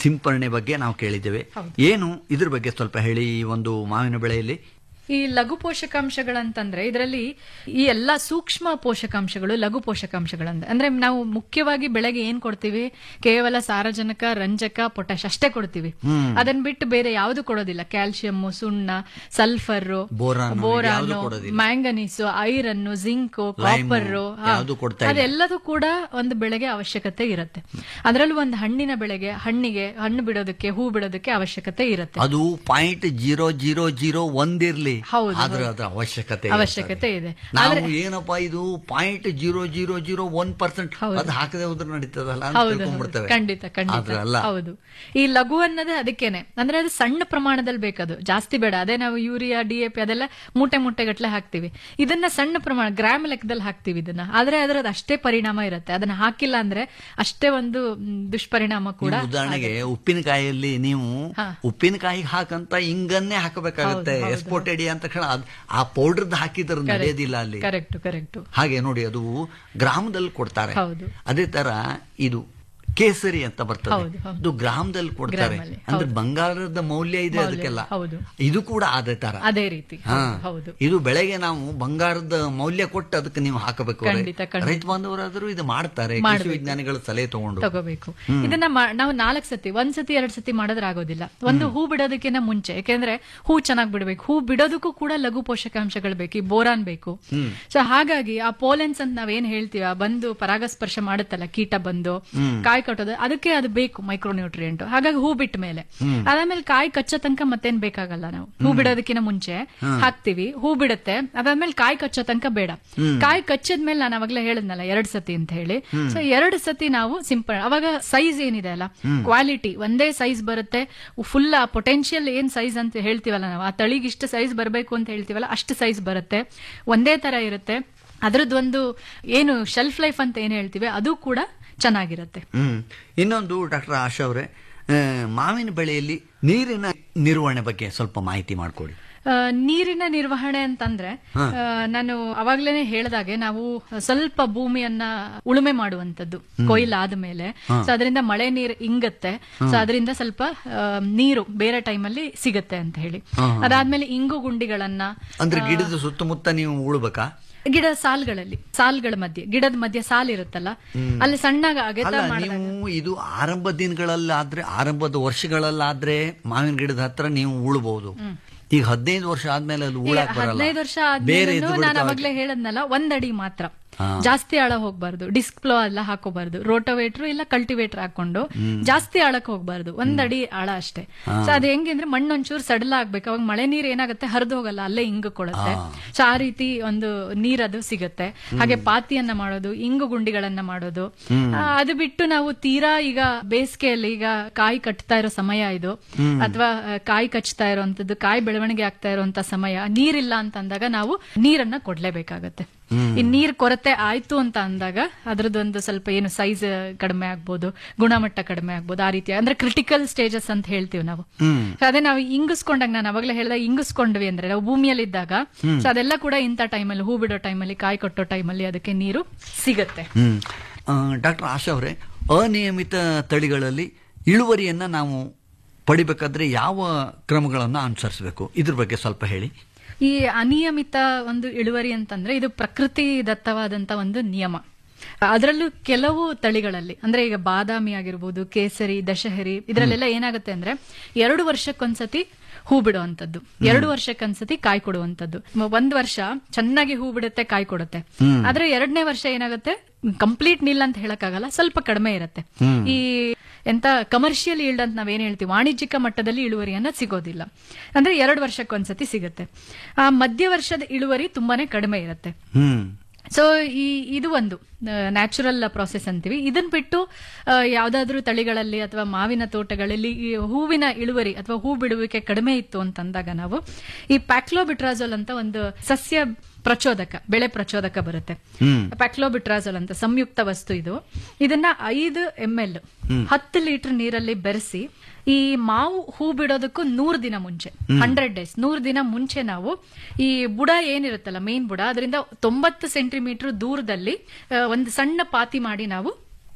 ಸಿಂಪರಣೆ ಬಗ್ಗೆ ನಾವು ಕೇಳಿದ್ದೇವೆ ಏನು ಇದ್ರ ಬಗ್ಗೆ ಸ್ವಲ್ಪ ಹೇಳಿ ಈ ಒಂದು ಮಾವಿನ ಬೆಳೆಯಲ್ಲಿ ಈ ಲಘು ಪೋಷಕಾಂಶಗಳಂತಂದ್ರೆ ಇದರಲ್ಲಿ ಈ ಎಲ್ಲಾ ಸೂಕ್ಷ್ಮ ಪೋಷಕಾಂಶಗಳು ಲಘು ಪೋಷಕಾಂಶಗಳಂದ್ರೆ ಅಂದ್ರೆ ನಾವು ಮುಖ್ಯವಾಗಿ ಬೆಳೆಗೆ ಏನ್ ಕೊಡ್ತೀವಿ ಕೇವಲ ಸಾರಜನಕ ರಂಜಕ ಪೊಟ್ಯಾಶ್ ಅಷ್ಟೇ ಕೊಡ್ತೀವಿ ಅದನ್ನ ಬಿಟ್ಟು ಬೇರೆ ಯಾವುದು ಕೊಡೋದಿಲ್ಲ ಕ್ಯಾಲ್ಸಿಯಂ ಸುಣ್ಣ ಸಲ್ಫರ್ ಬೋರಾನ್ ಯಾವ್ದು ಬೋರಾನು ಕೊಡೋದಿಲ್ಲ. Manganese iron zinc lime, copper ಯಾವ್ದು ಕೊಡ್ತಾ ಇಲ್ಲ. ಅದೆಲ್ಲದೂ ಕೂಡ ಒಂದು ಬೆಳೆಗೆ ಅವಶ್ಯಕತೆ ಇರುತ್ತೆ ಅದರಲ್ಲೂ ಒಂದು ಹಣ್ಣಿನ ಬೆಳೆಗೆ ಹಣ್ಣಿಗೆ ಹಣ್ಣು ಬಿಡೋದಕ್ಕೆ ಹೂ ಬಿಡೋದಕ್ಕೆ ಅವಶ್ಯಕತೆ ಇರುತ್ತೆ ಅದು ಪಾಯಿಂಟ್ ಜೀರೋ ಜೀರೋ ಜೀರೋ ಒಂದಿರ್ಲಿ ಹೌದು, ಆದ್ರೆ ಅದ್ರ ಅವಶ್ಯಕತೆ ಅವಶ್ಯಕತೆ ಇದೆ. ನಾವು ಏನಪ್ಪಾ ಇದು point zero zero zero one percent ಅದು ಹಾಕದೆ ಹೋದ್ರೆ ನಡೀತದಲ್ಲ ಅಂತ ಹೌದು ತಿಳ್ಕೊಂಡ್ಬಿಡ್ತೇವೆ ಖಂಡಿತ ಖಂಡಿತ ಆದ್ರೆ ಅಲ್ಲ ಹೌದು ಈ ಲಘು ಅನ್ನೋದೇ ಅದಕ್ಕೇನೆ ಅಂದ್ರೆ ಅದು ಸಣ್ಣ ಪ್ರಮಾಣದಲ್ಲಿ ಬೇಕದು ಜಾಸ್ತಿ ಬೇಡ ಅದೇ ನಾವು ಯೂರಿಯಾ ಡಿ ಎ ಪಿ ಅದೆಲ್ಲ ಮೂಟೆ ಮೂಟೆ ಗಟ್ಲೆ ಹಾಕ್ತಿವಿ ಇದನ್ನ ಸಣ್ಣ ಪ್ರಮಾಣ ಗ್ರಾಮ್ ಲೆಕ್ಕದಲ್ಲಿ ಹಾಕ್ತಿವಿ ಇದನ್ನ ಆದ್ರೆ ಅದರದ್ದು ಅಷ್ಟೇ ಪರಿಣಾಮ ಇರುತ್ತೆ ಅದನ್ನ ಹಾಕಿಲ್ಲ ಅಂದ್ರೆ ಅಷ್ಟೇ ಒಂದು ಮ್, ದುಷ್ಪರಿಣಾಮ ಕೂಡ ನೀವು ಉದಾಹರಣೆಗೆ ಉಪ್ಪಿನಕಾಯಿಯಲ್ಲಿ ನೀವು ಹಾ. ಉಪ್ಪಿನಕಾಯಿ ಹಾಕಂತ ಹಿಂಗನ್ನೇ ಹಾಕಬೇಕಾಗುತ್ತೆ ಎಸ್ಪೋಟೆಡಿ ಅಂತ ತಕ್ಷಣ ಅದ್- ಆ ಪೌಡರ್ದು ಹಾಕಿದ್ರೆ ನಡೆಯೋದಿಲ್ಲ ಅಲ್ಲಿ ಕರೆಕ್ಟ್ ಕರೆಕ್ಟ್ ಹಾಗೆ ನೋಡಿ ಅದು ಗ್ರಾಮದಲ್ಲಿ ಕೊಡ್ತಾರೆ ಹೌದು. ಅದೇ ತರ ಇದು ಕೇಸರಿ ಅಂತ ಬರ್ತದೆ ಹೌದು, ಹೌದು. ಇದು ಗ್ರಾಮದಲ್ಲಿ ಕೊಡ್ತಾರೆ ಗ್ರಾಮಲ್ಲಿ, ಅಂದ್ರೆ ಬಂಗಾರದ ಮೌಲ್ಯ ಇದೆ ಮೌಲ್ಯ, ಅದಕ್ಕೆಲ್ಲ ಹೌದು. ಇದು ಕೂಡ ಅದೇ ತರ ಅದೇ ರೀತಿ ಹಾ. ಹೌದು ಇದು ಬೆಳೆಗೆ ನಾವು ಬಂಗಾರದ ಮೌಲ್ಯ ಕೊಟ್ಟು ಅದಕ್ಕೆ ನೀವು ಹಾಕಬೇಕು ಖಂಡಿತ, ಖಂಡಿತ. ರೈತ ಬಾಂಧವರಾದರೂ ಇದು ಮಾಡ್ತಾರೆ ಕೃಷಿ ಮಾಡ್ಬೇಕು. ವಿಜ್ಞಾನಿಗಳ ಸಲಹೆ ತಗೊಂಡು ತಗೋಬೇಕು ಇದನ್ನ ಮಾ- ನಾವು ನಾಲ್ಕು ಸತಿ ಒಂದ್ ಸತಿ ಎರಡ್ ಸತಿ ಮಾಡೋದ್ರ ಆಗೋದಿಲ್ಲ ಒಂದು ಹೂ ಬಿಡೋದಕ್ಕಿಂತ ಮುಂಚೆ ಯಾಕೆಂದ್ರೆ ಹೂ ಚೆನ್ನಾಗಿ ಬಿಡಬೇಕು ಹೂ ಬಿಡೋದಕ್ಕೂ ಕೂಡ ಲಘು ಪೋಷಕಾಂಶಗಳು ಬೇಕು ಈ ಬೋರಾನ್ ಬೇಕು ಸೊ ಹಾಗಾಗಿ ಆ ಪೋಲೆನ್ಸ್ ಅಂತ ನಾವೇನ್ ಹೇಳ್ತೀವಿ ಆ ಬಂದು ಪರಾಗಸ್ಪರ್ಶ ಮಾಡುತ್ತಲ್ಲ ಕೀಟ ಬಂದು ಕಾಯಿ ಕಟ್ಟೋದು ಅದಕ್ಕೆ ಅದು ಬೇಕು ಮೈಕ್ರೋನ್ಯೂಟ್ರಿಯೆಂಟ್ ಹಾಗಾಗಿ ಹೂ ಬಿಟ್ಟ ಮೇಲೆ ಅದಾದ್ಮೇಲೆ ಕಾಯಿ ಕಚ್ಚೋ ತನಕ ಮತ್ತೇನ್ ಬೇಕಾಗಲ್ಲ ನಾವು ಹೂ ಬಿಡೋದಕ್ಕಿಂತ ಮುಂಚೆ ಹಾಕ್ತಿವಿ ಹೂ ಬಿಡುತ್ತೆ ಅದಾದ್ಮೇಲೆ ಕಾಯಿ ಕಚ್ಚೋ ತನಕ ಬೇಡ ಕಾಯಿ ಕಚ್ಚದ್ಮೇಲೆ ನಾನು ಅವಾಗಲೇ ಹೇಳಿದ್ನಲ್ಲ ಎರಡ್ ಸತಿ ಅಂತ ಹೇಳಿ ಸೊ ಎರಡು ಸತಿ ನಾವು ಸಿಂಪಲ್ ಅವಾಗ ಸೈಜ್ ಏನಿದೆ ಅಲ್ಲ ಕ್ವಾಲಿಟಿ ಒಂದೇ ಸೈಜ್ ಬರುತ್ತೆ ಫುಲ್ ಆ ಪೊಟೆನ್ಶಿಯಲ್ ಏನ್ ಸೈಜ್ ಅಂತ ಹೇಳ್ತೀವಲ್ಲ ನಾವು ಆ ತಳಿಗೆ ಇಷ್ಟು ಸೈಜ್ ಬರಬೇಕು ಅಂತ ಹೇಳ್ತೀವಲ್ಲ ಅಷ್ಟು ಸೈಜ್ ಬರುತ್ತೆ ಒಂದೇ ತರ ಇರುತ್ತೆ ಅದ್ರದ್ದೊಂದು ಏನು ಶೆಲ್ಫ್ ಲೈಫ್ ಅಂತ ಏನ್ ಹೇಳ್ತೀವಿ ಅದು ಕೂಡ ಚೆನ್ನಾಗಿರುತ್ತೆ ಹ್ಮ್ ಇನ್ನೊಂದು ಡಾಕ್ಟರ್ ಆಶಾ ಅವರೇ ಆ, ಮಾವಿನ ಬೆಳೆಯಲ್ಲಿ ನೀರಿನ ನಿರ್ವಹಣೆ ಬಗ್ಗೆ ಸ್ವಲ್ಪ ಮಾಹಿತಿ ಮಾಡಿಕೊಡಿ ಆ, ನೀರಿನ ನಿರ್ವಹಣೆ ಅಂತಂದ್ರೆ ಆ, ನಾನು ಅವಾಗ್ಲೇನೆ ಹೇಳ್ದಾಗೆ ನಾವು ಸ್ವಲ್ಪ ಭೂಮಿಯನ್ನ ಉಳುಮೆ ಮಾಡುವಂತದ್ದು ಕೊಯ್ಲು ಆದ್ಮೇಲೆ ಸೊ ಅದರಿಂದ ಮಳೆ ನೀರು ಇಂಗತ್ತೆ ಸೊ ಅದರಿಂದ ಸ್ವಲ್ಪ ಆ, ನೀರು ಬೇರೆ ಟೈಮಲ್ಲಿ ಸಿಗತ್ತೆ ಅಂತ ಹೇಳಿ ಅದಾದ್ಮೇಲೆ ಇಂಗು ಗುಂಡಿಗಳನ್ನ ಅಂದ್ರೆ ಗಿಡದ ಸುತ್ತಮುತ್ತ ನೀವು ಉಳ್ಬೇಕಾ ಗಿಡ ಸಾಲ್ಗಳಲ್ಲಿ ಸಾಲ್ಗಳ ಮಧ್ಯೆ ಗಿಡದ ಮಧ್ಯೆ ಸಾಲ್ ಇರುತ್ತಲ್ಲ ಅಲ್ಲಿ ಸಣ್ಣಗ ಅಗೆತ ಅಲ್ಲ ಮಾಡಿದಾಗ ನೀವು ಇದು ಆರಂಭ ದಿನಗಳಲ್ಲಾದ್ರೆ ಆರಂಭದ ವರ್ಷಗಳಲ್ಲಾದ್ರೆ ಮಾವಿನ ಗಿಡದ ಹತ್ರ ನೀವು ಉಳ್ಬಹುದು ಈಗ ಹದಿನೈದು ವರ್ಷ ಆದ್ಮೇಲೆ ಅದು ಉಳಾಕ್ ಬರಲ್ಲ ಹದಿನೈದು ವರ್ಷ ಬೇರೆ ಆದ್ಮೇಲೆ ಇದು ನಾನು ಬಿಡ್ತಾವೆ. ಅವಾಗ್ಲೇ ಹೇಳದ್ನಲ್ಲ ಒಂದಡಿ ಮಾತ್ರ ಜಾಸ್ತಿ ಆಳ ಹೋಗ್ಬಾರ್ದು ಡಿಸ್ಪ್ಲೋ ಎಲ್ಲ ಹಾಕೋಬಾರ್ದು ರೋಟೋವೇಟ್ರು ಇಲ್ಲ ಕಲ್ಟಿವೇಟರ್ ಹಾಕೊಂಡು ಜಾಸ್ತಿ ಆಳಕ್ ಹೋಗ್ಬಾರ್ದು ಒಂದಡಿ ಆಳ ಅಷ್ಟೇ ಸೊ ಅದು ಹೆಂಗೆ ಅಂದ್ರೆ ಮಣ್ಣೊಂಚೂರು ಸಡಲ ಆಗ್ಬೇಕು ಅವಾಗ ಮಳೆ ನೀರ್ ಏನಾಗುತ್ತೆ ಹರಿದು ಹೋಗಲ್ಲ ಅಲ್ಲೇ ಇಂಗು ಕೊಡುತ್ತೆ ಸೊ ಆ ರೀತಿ ಒಂದು ನೀರದು ಸಿಗುತ್ತೆ ಹಾಗೆ ಪಾತಿಯನ್ನ ಮಾಡೋದು ಇಂಗು ಗುಂಡಿಗಳನ್ನ ಮಾಡೋದು ಆ, ಅದು ಬಿಟ್ಟು ನಾವು ತೀರಾ ಈಗ ಬೇಸಿಗೆಯಲ್ಲಿ ಈಗ ಕಾಯಿ ಕಟ್ತಾ ಇರೋ ಸಮಯ ಇದು ಅಥವಾ ಆ, ಕಾಯಿ ಕಚ್ತಾ ಇರೋಂಥದ್ದು ಕಾಯಿ ಬೆಳವಣಿಗೆ ಆಗ್ತಾ ಇರುವಂತ ಸಮಯ ನೀರಿಲ್ಲ ಅಂತ ಅಂದಾಗ ನಾವು ನೀರನ್ನ ಕೊಡ್ಲೇಬೇಕಾಗತ್ತೆ ಈ ನೀರ್ ಕೊರತೆ ಆಯ್ತು ಅಂತ ಅಂದಾಗ ಅದ್ರದ್ದೊಂದು ಸ್ವಲ್ಪ ಏನು ಸೈಜ್ ಕಡಿಮೆ ಆಗ್ಬೋದು ಗುಣಮಟ್ಟ ಕಡಿಮೆ ಆಗ್ಬೋದು ಆ ರೀತಿ ಅಂದ್ರೆ ಕ್ರಿಟಿಕಲ್ ಸ್ಟೇಜಸ್ ಅಂತ ಹೇಳ್ತೀವಿ ನಾವು So ಅದೇ ನಾವು ಇಂಗಿಸ್ಕೊಂಡಾಗ ನಾನು ಅವಾಗಲೇ ಹೇಳಿದಾಗ ಇಂಗಿಸ್ಕೊಂಡ್ವಿ ಅಂದ್ರೆ ನಾವು ಭೂಮಿಯಲ್ಲಿ ಇದ್ದಾಗ ಸೊ ಅದೆಲ್ಲ ಕೂಡ ಇಂಥ ಟೈಮಲ್ಲಿ ಹೂ ಬಿಡೋ ಟೈಮಲ್ಲಿ ಕಾಯಿ ಕಟ್ಟೋ ಟೈಮಲ್ಲಿ ಅದಕ್ಕೆ ನೀರು ಸಿಗತ್ತೆ ಹ್ಮ್ ಡಾಕ್ಟರ್ ಆಶಾ ಅವರೇ ಅನಿಯಮಿತ ತಳಿಗಳಲ್ಲಿ ಇಳುವರಿಯನ್ನ ನಾವು ಪಡಿಬೇಕಾದ್ರೆ ಯಾವ ಕ್ರಮಗಳನ್ನು ಅನುಸರಿಸಬೇಕು ಇದ್ರ ಬಗ್ಗೆ ಸ್ವಲ್ಪ ಹೇಳಿ ಈ ಅನಿಯಮಿತ ಒಂದು ಇಳುವರಿ ಅಂತಂದ್ರೆ ಇದು ಪ್ರಕೃತಿ ದತ್ತವಾದಂತ ಒಂದು ನಿಯಮ ಅದರಲ್ಲೂ ಕೆಲವು ತಳಿಗಳಲ್ಲಿ ಅಂದ್ರೆ ಈಗ ಬಾದಾಮಿ ಆಗಿರ್ಬೋದು ಕೇಸರಿ ದಶಹರಿ ಇದರಲ್ಲೆಲ್ಲ ಏನಾಗುತ್ತೆ ಅಂದ್ರೆ ಎರಡು ವರ್ಷಕ್ಕೊಂದ್ಸತಿ ಹೂ ಬಿಡುವಂತದ್ದು ಎರಡು ವರ್ಷಕ್ಕೊಂದ್ಸತಿ ಕಾಯಿ ಕೊಡುವಂತದ್ದು ಮ- ಒಂದ್ ವರ್ಷ ಚೆನ್ನಾಗಿ ಹೂ ಬಿಡುತ್ತೆ ಕಾಯಿ ಕೊಡುತ್ತೆ ಆದ್ರೆ ಎರಡನೇ ವರ್ಷ ಏನಾಗುತ್ತೆ ಕಂಪ್ಲೀಟ್ ನಿಲ್ ಅಂತ ಹೇಳಕ್ಕಾಗಲ್ಲ ಸ್ವಲ್ಪ ಕಡಿಮೆ ಇರುತ್ತೆ ಈ ಎಂತ ಕಮರ್ಷಿಯಲ್ ಈಲ್ಡ್ ಅಂತ ನಾವೇನ್ ಹೇಳ್ತೀವಿ ವಾಣಿಜ್ಯಿಕ ಮಟ್ಟದಲ್ಲಿ ಇಳುವರಿಯನ್ನ ಸಿಗೋದಿಲ್ಲ ಅಂದ್ರೆ ಎರಡು ವರ್ಷಕ್ಕೊಂದ್ಸತಿ ಸಿಗುತ್ತೆ ಆ ಮಧ್ಯ ವರ್ಷದ ಇಳುವರಿ ತುಂಬಾನೇ ಕಡಿಮೆ ಇರುತ್ತೆ ಹ್ಮ್ ಸೊ ಈ ಇದು ಒಂದು ನ್ಯಾಚುರಲ್ ಪ್ರಾಸೆಸ್ ಅಂತೀವಿ ಇದನ್ ಬಿಟ್ಟು ಆ, ಯಾವ್ದಾದ್ರೂ ತಳಿಗಳಲ್ಲಿ ಅಥವಾ ಮಾವಿನ ತೋಟಗಳಲ್ಲಿ ಈ ಹೂವಿನ ಇಳುವರಿ ಅಥವಾ ಹೂ ಬಿಡುವಿಕೆ ಕಡಿಮೆ ಇತ್ತು ಅಂತಂದಾಗ ನಾವು ಈ ಪ್ಯಾಕ್ಲೋಬಿಟ್ರಾಜೋಲ್ ಅಂತ ಒಂದು ಸಸ್ಯ ಪ್ರಚೋದಕ ಬೆಳೆ ಪ್ರಚೋದಕ ಬರುತ್ತೆ ಪ್ಯಾಕ್ಲೋಬಿಟ್ರಾಜೋಲ್ ಅಂತ ಸಂಯುಕ್ತ ವಸ್ತು ಇದು ಇದನ್ನ ಐದು ಎಂ ಎಲ್ ಹತ್ತು ಲೀಟರ್ ನೀರಲ್ಲಿ ಬೆರೆಸಿ ಈ ಮಾವು ಹೂ ಬಿಡೋದಕ್ಕೂ ನೂರು ದಿನ ಮುಂಚೆ ಹಂಡ್ರೆಡ್ ಡೇಸ್ ನೂರು ದಿನ ಮುಂಚೆ ನಾವು ಈ ಬುಡ ಏನಿರುತ್ತಲ್ಲ ಮೇನ್ ಬುಡ ಅದರಿಂದ ತೊಂಬತ್ತು ಸೆಂಟಿಮೀಟರ್ ದೂರದಲ್ಲಿ ಆ, ಒಂದು ಸಣ್ಣ ಪಾತಿ ಮಾಡಿ ನಾವು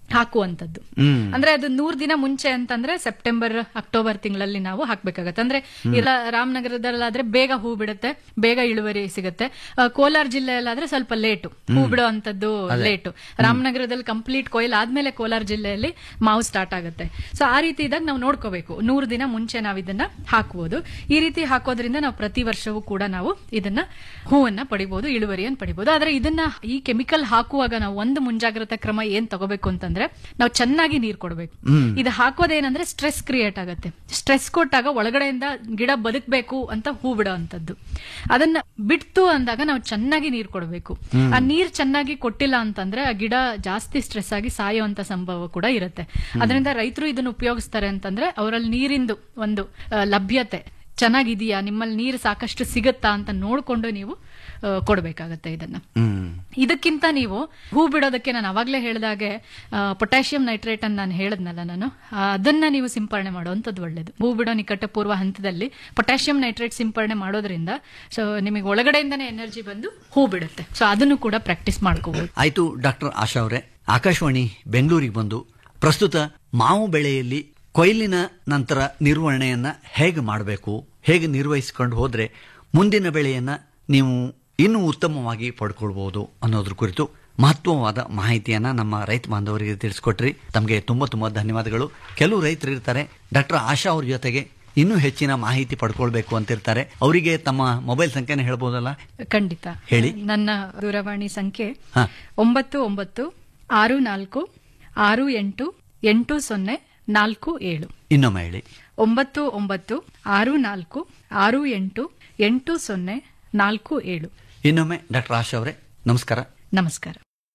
ಹಾಕುವಂತದ್ದು ಹ್ಮ್ ಅಂದ್ರೆ ಅದು ನೂರ್ ದಿನ ಮುಂಚೆ ಅಂತಂದ್ರೆ ಸೆಪ್ಟೆಂಬರ್ ಅಕ್ಟೋಬರ್ ತಿಂಗಳಲ್ಲಿ ನಾವು ಹಾಕ್ಬೇಕಾಗತ್ತೆ ಅಂದ್ರೆ ಇಲ್ಲ ರಾಮನಗರದಲ್ಲಾದ್ರೆ ಬೇಗ ಹೂ ಬಿಡುತ್ತೆ ಬೇಗ ಇಳುವರಿ ಸಿಗುತ್ತೆ ಆ, ಕೋಲಾರ ಜಿಲ್ಲೆಯಲ್ಲಾದ್ರೆ ಸ್ವಲ್ಪ ಲೇಟು ಹೂ ಬಿಡೋ ಅಂತದ್ದು ಲೇಟು ರಾಮನಗರದಲ್ಲಿ ಕಂಪ್ಲೀಟ್ ಕೊಯ್ಲ್ ಆದ್ಮೇಲೆ ಕೋಲಾರ ಜಿಲ್ಲೆಯಲ್ಲಿ ಮಾವು ಸ್ಟಾರ್ಟ್ ಆಗುತ್ತೆ ಸೊ ಆ ರೀತಿ ಇದ್ದಾಗ ನಾವು ನೋಡ್ಕೋಬೇಕು ನೂರು ದಿನ ಮುಂಚೆ ನಾವು ಇದನ್ನ ಹಾಕುವುದು ಈ ರೀತಿ ಹಾಕೋದ್ರಿಂದ ನಾವು ಪ್ರತಿ ವರ್ಷವೂ ಕೂಡ ನಾವು ಇದನ್ನ ಹೂವನ್ನ ಪಡಿಬಹುದು ಇಳುವರಿಯನ್ನು ಪಡಿಬಹುದು ಆದ್ರೆ ಇದನ್ನ ಈ ಕೆಮಿಕಲ್ ಹಾಕುವಾಗ ನಾವು ಒಂದು ಮುಂಜಾಗ್ರತಾ ಕ್ರಮ ಏನ್ ತಗೋಬೇಕು ಅಂತಂದ್ರೆ ನಾವು ಚೆನ್ನಾಗಿ ನೀರ್ ಕೊಡಬೇಕು ಇದು ಹಾಕೋದೇನಂದ್ರೆ ಸ್ಟ್ರೆಸ್ ಕ್ರಿಯೇಟ್ ಆಗುತ್ತೆ ಸ್ಟ್ರೆಸ್ ಕೊಟ್ಟಾಗ ಒಳಗಡೆಯಿಂದ ಗಿಡ ಬದುಕಬೇಕು ಅಂತ ಹೂ ಬಿಡೋ ಅಂತದ್ದು ಅದನ್ನ ಬಿಡ್ತು ಅಂದಾಗ ನಾವು ಚೆನ್ನಾಗಿ ನೀರ್ ಕೊಡಬೇಕು ಆ ನೀರ್ ಚೆನ್ನಾಗಿ ಕೊಟ್ಟಿಲ್ಲ ಅಂತಂದ್ರೆ ಆ ಗಿಡ ಜಾಸ್ತಿ ಸ್ಟ್ರೆಸ್ ಆಗಿ ಸಾಯುವಂತ ಸಂಭವ ಕೂಡ ಇರುತ್ತೆ ಅದರಿಂದ ರೈತರು ಇದನ್ನ ಉಪಯೋಗಿಸ್ತಾರೆ ಅಂತಂದ್ರೆ ಅವರಲ್ಲಿ ನೀರಿಂದು ಒಂದು ಆ, ಲಭ್ಯತೆ ಚೆನ್ನಾಗಿದೆಯಾ ನಿಮ್ಮಲ್ಲಿ ನೀರು ಸಾಕಷ್ಟು ಸಿಗುತ್ತಾ ಅಂತ ನೋಡ್ಕೊಂಡು ನೀವು ಆ, ಕೊಡ್ಬೇಕಾಗತ್ತೆ ಇದನ್ನ ಹ್ಮ್ ಇದಕ್ಕಿಂತ ನೀವು ಹೂ ಬಿಡೋದಕ್ಕೆ ನಾನು ಅವಾಗಲೇ ಹೇಳಿದಾಗೆ ಪೊಟ್ಯಾಷಿಯಂ ನೈಟ್ರೇಟ್ ಅನ್ನು ನಾನು ಹೇಳಿದ್ನಲ್ಲ ನಾನು ಆ, ಅದನ್ನ ನೀವು ಸಿಂಪರಣೆ ಮಾಡುವಂಥದ್ದು ಒಳ್ಳೇದು ಹೂ ಬಿಡೋ ನಿಕಟಪೂರ್ವ ಹಂತದಲ್ಲಿ ಪೊಟ್ಯಾಷಿಯಂ ನೈಟ್ರೇಟ್ ಸಿಂಪರಣೆ ಮಾಡೋದ್ರಿಂದ ಸೊ ನಿಮಗೆ ಒಳಗಡೆಯಿಂದನೇ ಎನರ್ಜಿ ಬಂದು ಹೂ ಬಿಡುತ್ತೆ ಸೊ ಅದನ್ನು ಕೂಡ ಪ್ರಾಕ್ಟೀಸ್ ಮಾಡ್ಕೋಬಹುದು ಆಯ್ತು ಡಾಕ್ಟರ್ ಆಶಾ ಅವರೇ ಆಕಾಶವಾಣಿ ಬೆಂಗಳೂರಿಗೆ ಬಂದು ಪ್ರಸ್ತುತ ಮಾವು ಬೆಳೆಯಲ್ಲಿ ಕೊಯ್ಲಿನ ನಂತರ ನಿರ್ವಹಣೆಯನ್ನ ಹೇಗೆ ಮಾಡಬೇಕು ಹೇಗೆ ನಿರ್ವಹಿಸಿಕೊಂಡು ಹೋದ್ರೆ ಮುಂದಿನ ಬೆಳೆಯನ್ನ ನೀವು ಇನ್ನೂ ಉತ್ತಮವಾಗಿ ಪಡ್ಕೊಳ್ಬಹುದು ಅನ್ನೋದ್ರ ಕುರಿತು ಮಹತ್ವವಾದ ಮಾಹಿತಿಯನ್ನ ನಮ್ಮ ರೈತ ಬಾಂಧವರಿಗೆ ತಿಳಿಸ್ಕೊಟ್ರಿ ತಮಗೆ ತುಂಬಾ ತುಂಬಾ ಧನ್ಯವಾದಗಳು ಕೆಲವು ರೈತರು ಇರ್ತಾರೆ ಡಾಕ್ಟರ್ ಆಶಾ ಅವ್ರ ಜೊತೆಗೆ ಇನ್ನೂ ಹೆಚ್ಚಿನ ಮಾಹಿತಿ ಪಡ್ಕೊಳ್ಬೇಕು ಅಂತಿರ್ತಾರೆ ಅವರಿಗೆ ತಮ್ಮ ಮೊಬೈಲ್ ಸಂಖ್ಯೆನ ಹೇಳ್ಬೋದಲ್ಲ ಖಂಡಿತ ಹೇಳಿ. ನನ್ನ ದೂರವಾಣಿ ಸಂಖ್ಯೆ ಹಾ. ಒಂಬತ್ತು ಒಂಬತ್ತು ಆರು ನಾಲ್ಕು ಆರು ಎಂಟು ಎಂಟು ಸೊನ್ನೆ ನಾಲ್ಕು ಏಳು ಇನ್ನೊಮ್ಮೆ ಹೇಳಿ ಒಂಬತ್ತು ಒಂಬತ್ತು ಆರು ನಾಲ್ಕು ಆರು ಎಂಟು ಎಂಟು ಸೊನ್ನೆ ನಾಲ್ಕು ಏಳು ಇನ್ನೊಮ್ಮೆ ಡಾಕ್ಟರ್ ಆಶಾ ಅವರೇ ನಮಸ್ಕಾರ ನಮಸ್ಕಾರ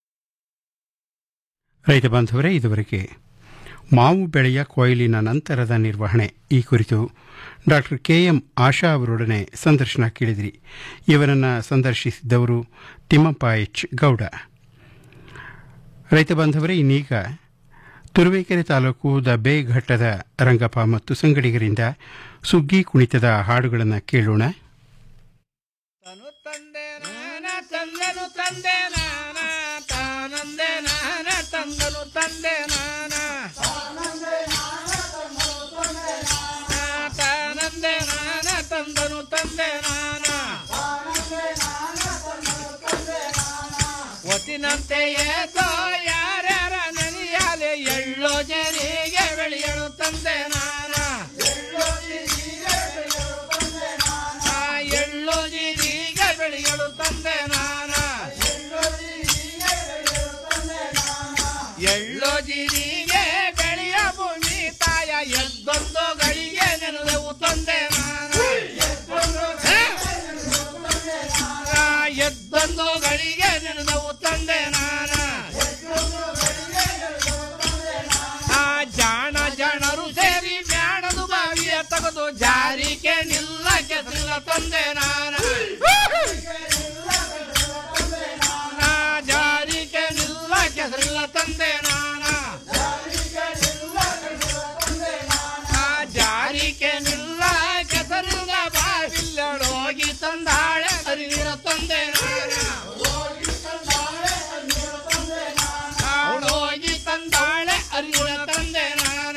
ರೈತ ಬಾಂಧವರೇ ಇದುವರೆಗೆ ಮಾವು ಬೆಳೆಯ ಕೊಯ್ಲಿನ ನಂತರದ ನಿರ್ವಹಣೆ ಈ ಕುರಿತು ಡಾಕ್ಟರ್ ಕೆ ಎಂ ಆಶಾ ಅವರೊಡನೆ ಸಂದರ್ಶನ ಕೇಳಿದಿರಿ ಇವರನ್ನು ಸಂದರ್ಶಿಸಿದ್ದವರು ತಿಮ್ಮಪ್ಪ ಎಚ್ ಗೌಡ ರೈತ ಬಾಂಧವರೇ ಇನ್ನೀಗ ತುರುವೇಕೆರೆ ತಾಲೂಕು ದಬ್ಬೆ ಘಟ್ಟದ ರಂಗಪ್ಪ ಮತ್ತು ಸಂಗಡಿಗರಿಂದ ಸುಗ್ಗಿ ಕುಣಿತದ ಹಾಡುಗಳನ್ನು ಕೇಳೋಣ ತನು ತಂದೆ ನಾನ ತಂದನು ತಂದೆ ನಾನ ತಾನಂದೆ ನಾನ ತಂದನು ತಂದೆ ನಾನ ತಾನಂದೆ ನಾನ ತಂದನು ತಂದೆ ನಾನ ಒತ್ತಿನಂತೆ ಏತೋ ಯಾರ್ಯಾರ ನೆನೆಯಲೆ ಎಳ್ಳೋ ಜರಿಗೆ ಬೆಳೆಯಲು ತಂದೆ ನಾನ ಆ ಎಳ್ಳು ಜೀರಿಗೆ ಬೆಳೆಯಲು ತಂದೆ ನಾನ ಎಳ್ಳು ಜೀರಿಗೆ ಬೆಳೆಯ ಭೂಮಿ ತಾಯ ಎದ್ದೊಂದು ಗಳಿಗೆ ನೆನೆದವು ತಂದೆ ನಾನ ಆ ಎದ್ದೊಂದು ಗಳಿಗೆ ನೆನೆದವು ತಂದೆ ನಾನ ಆ ಜಾಣ ಜಾಣರು ಸೇರಿ ಬ್ಯಾಣದು ಬಾವಿಯ ತೆಗೆದು ಜಾರಿಗೆ ನಿಲ್ಲ ಕೆಸರಿನ ತಂದೆ ನಾನ ಆ ಜಾರಿಗೆ ನಿಲ್ಲ ಕೆಸರಿನ ತಂದೆ ನಾನ ಆ ಜಾರಿಗೆ ನಿಲ್ಲ ಕೆಸರಿನ ಬಾವಿಲ್ಲಡೋಗಿ ತಂದಾಳೆ ಹರಿದಿರ ತಂದೆ ನಾನ ಅವಳೋಗಿ ತಂದಾಳೆ ಅರಿವುಳ ತಂದೆ ನಾನ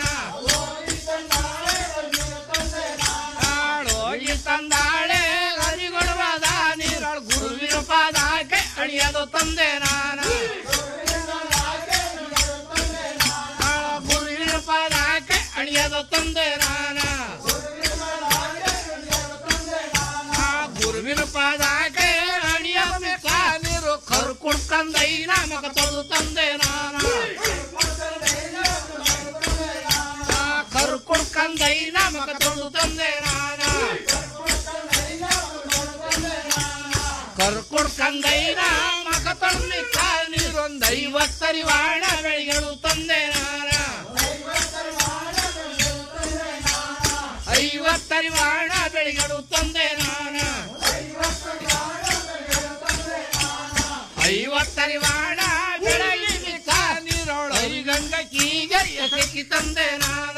ಆಳೋಗಿ ತಂದಾಳೆ ಹರಿಗೊಡುವದ ನೀರೊಳ ಗುರುವಿನ ಪಾದಕ್ಕೆ ಅಣಿಯದು ತಂದೆ ನಾನ ಆಳ ಗುರುವಿನ ಪಾದಕ್ಕೆ ಅಣಿಯದು ತಂದೆ ನಾನ ಆ ಗುರುವಿನ ಪಾದಕ್ಕೆ ಅಣಿಯಬೇಕ ನೀರು ಕರು ಕುಡ್ಕಂದೈನ ಮಗ ತೊಳೆದು ತಂದೆ ನಾನ ಆ ಕರು ಕುಡ್ಕಂದೈನ ಮಗ ತೊಳೆದು ತಂದೆ ನಾನ ಕರು ಕುಡ್ಕಂದೈನ ಮಗ ತೊಳೆದಿಕ್ಕ ನೀರೊಂದು ಐವತ್ತರಿವಾಣ ಬೆಳೆಗಳು ತಂದೆ ನಾನ ಐವತ್ತರಿವಾಣ ಬೆಳೆಗಳು ತಂದೆ ನಾನ ಐವತ್ತರಿವಾಣ ಬೆಳಗಿನಿಕ ನೀರೊಳ ಐಗಂಗ ಕೀಗೆ ಎಸಕಿ ತಂದೆ ನಾನ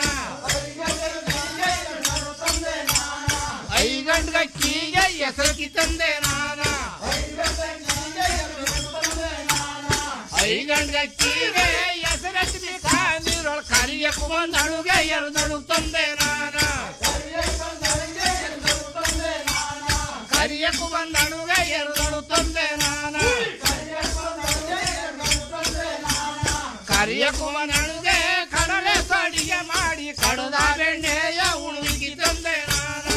ಐಗಂಗ ಕೀಗೆ ಎಸಕಿ ತಂದೆ ನಾನ ಐಗಂಡಕ್ಕಿಗೆ ಹೆಸರಚ್ಚಿ ಕಾದಿರೋಳ್ ಕರಿಯಕ್ಕೂ ಬಂದು ಅಡುಗೆ ಎರೆದಳು ತಂದೆ ನಾನ ಕರಿಯಕ್ಕೂ ಬಂದು ಅಡುಗೆ ಎರೆದಳು ತಂದೆ ನಾನ ಕರಿಯಕ್ಕೂ ಬಂದು ಅಡುಗೆ ಕಡಲೆ ಸಡಿಗೆ ಮಾಡಿ ಕಡದ ಬೆಣ್ಣೆಯ ಉಣುಗಿ ತಂದೆ ನಾನ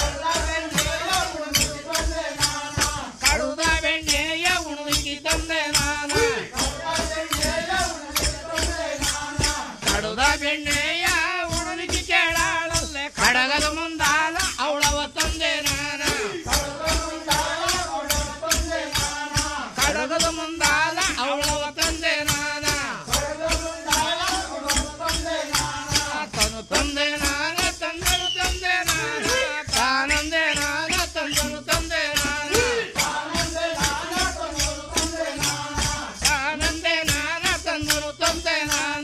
ಕಡುದ ಬೆಣ್ಣೆಯ ಉಣುಗಿ ತಂದೆ ನಾನ ಕಡುದ ಬೆಣ್ಣೆಯ ಉಣುಗಿ ಕೇಳಾಳಲ್ಲೇ ಕಡಗದ ಮುಂದಾಲ ಅವಳವ ತಂದೆ ನಾನ ಕಡಗದ ಮುಂದಾಲ ಅವಳವ ತಂದೆ ನಾನ ತನು ತಂದೆ ನಾನ ತಂದನು ತಂದೆ ನಾನ ತಾನಂದೆ ನಾನ ತಂದನು ತಂದೆ ನಾನ ತಾನಂದೆ ನಾನ ತಂದನು ತಂದೆ ನಾನ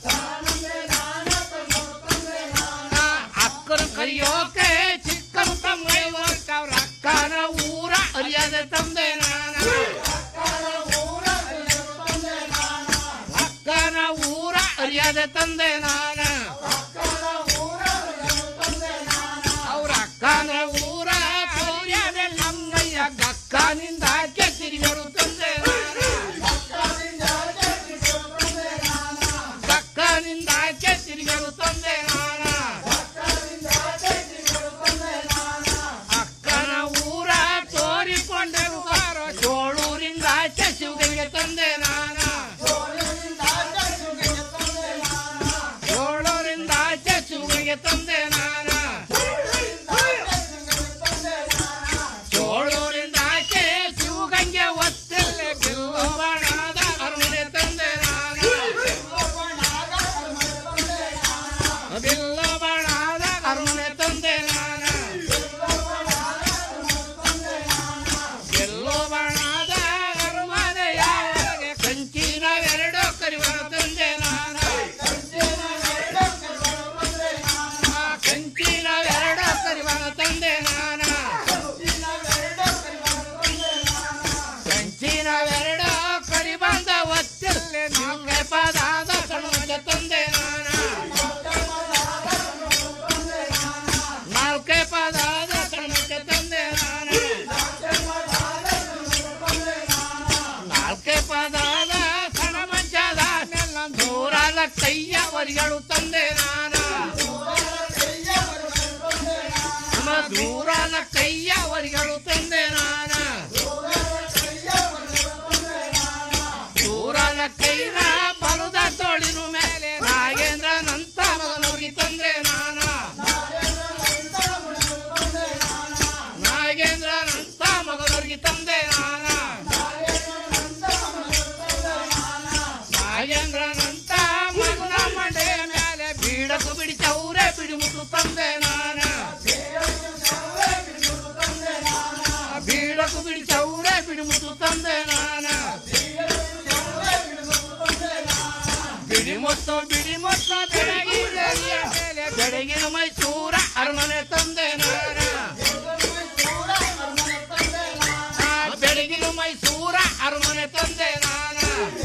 ಅಕ್ಕನ ಕರಿಯೋಕೆ ಚಿಕ್ಕನ ತಮ್ಮ ಅವ್ರ ಅಕ್ಕನ ಊರ ಅರಿಯದೆ ತಂದೆ ನಾನ ಅಕ್ಕನ ಊರ ಅರಿಯದೆ ತಂದೆ ನಾನ ಅವ್ರ ಅಕ್ಕನ ಊರ ಸೂರ್ಯದೆ ನಮ್ಮಯ್ಯ ಗಕ್ಕನಿಂದ ಕೆತ್ತಿರಿಗಳು ತಂದೆ ಗಕ್ಕನಿಂದ ಕೆತ್ತಿರಿಗಳು ತಂದೆ ನಾನ ಅಕ್ಕನ ಊರ ತೋರಿಕೊಂಡೆರು ಬಾರೋ ಚೋಳೂರಿಂದ ಶಿವಗಂಗೆ ತಂದೆ ನಾನ ಚೋಳೂರಿಂದ ಶಿವಗಂಗೆ ತಂದೆ ನಾನ ಚೋಳೂರಿಂದ ಶಿವಗಂಗೆ ಒತ್ತಲ್ಲೇ ಬಿಲ್ಲು ಬಣದ ಅರುಣೆ ತಂದೆ ನಾನ ಬಿಲ್ಲು ಬಣದ ಅರುಣೆ ತಂದೆ ನಾನ ಎಲ್ಲೋ ಬಣದ ಅರಮನೆಯಾಗೆ ಕಂಚಿನ ಎರಡು ಕರಿವರ ತಂದೆ ನಾನ ಆ ಕಂಚಿನ ಎರಡು ಕರಿವರ ತಂದೆ ನಾನ ಕಂಚಿನ ಎರಡು ಕರಿ ಬಂದ ಒತ್ತಲ್ಲೇ ನಾಲ್ಕೆ ಪದಾದ ಕಣದ ತಂದೆ ನಾನ ನಾಲ್ಕೆ ಪದಾದ ಕಣಕ್ಕೆ ತಂದೆ ನಾನ ನಾಲ್ಕೆ ಪದಾದ ಸಣ ಮಂಚದ ನೆಲ್ಲ ದೂರಾದ ಕೈಯ ವರಿಗಳು ತಂದೆ ನಾನ ನಮ್ಮ ದೂರಾದ ಕೈಯ ವರಿಗಳು ತಂದೆ ನಾನ ದೂರಾದ ಕೈನ ಬಲದ ತೋಳಿನ ಮೇಲೆ ನಾಗೇಂದ್ರನಂತ ಮಗನವ್ರಿಗೆ ತಂದೆ ನಾನ ನಾಗೇಂದ್ರನಂತ ಮಗನವ್ರಿಗೆ ತಂದೆ ನಾನ ನಾಗೇಂದ್ರನಂತ ಮಗನ ಮಂಡೆ ಮೇಲೆ ಬೀಡಕು ಬಿಡಿ ಚೌರೆ ಬಿಡಿ ಮುಟ್ಟು ತಂದೆ ನಾನ ಬೀಡಕು ಬಿಡಿ ಚೌರೆ ಬಿಡಿ ಮುಟ್ಟು ತಂದೆ ನಾನ ಬಿಡಿ ಮೊತ್ತ ಬಿಡಿ ಮೊತ್ತ ಬೆಳಗಿನ ಮೇಲೆ ಬೆಳಗಿನ ಮೈಸೂರ ಅರಮನೆ ತಂದೆ ನಾನ ಆ, ಬೆಳಗಿನ ಮೈಸೂರ ಅರಮನೆ ತಂದೆ ನಾನ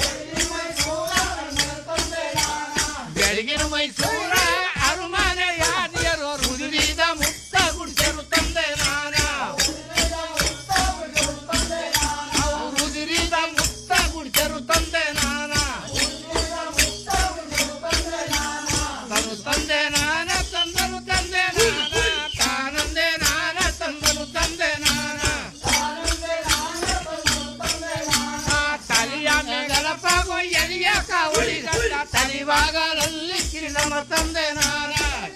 ಬೆಳಗಿನ ಮೈಸೂರ ಅರಮನೆ ಯಾದಿಯರು ರುದಿದ ಮುಕ್ತ ಗುಡಿಸಲು ತಂದೆ ನಾನ ಅವು ರುದಿರಿದ ಮುಕ್ತ ಗುಡಿಸಲು ತಂದೆ ನಾನ ತನು ತಂದೆ ನಾನ ತಂದನು ತಂದೆ ನಾನ ತಾನಂದೆ ನಾನ ತಂದನು ತಂದೆ ನಾನ ಆ ತಲಿಯ ಮೇಗಲಪಾಗೋ ಎಲಿಯ ಕಾವಳಿ ಗಂಡ ತಲಿವಾಗಲಲ್ಲಿ ಕಿರಿನಮ ತಂದೆ ನಾನ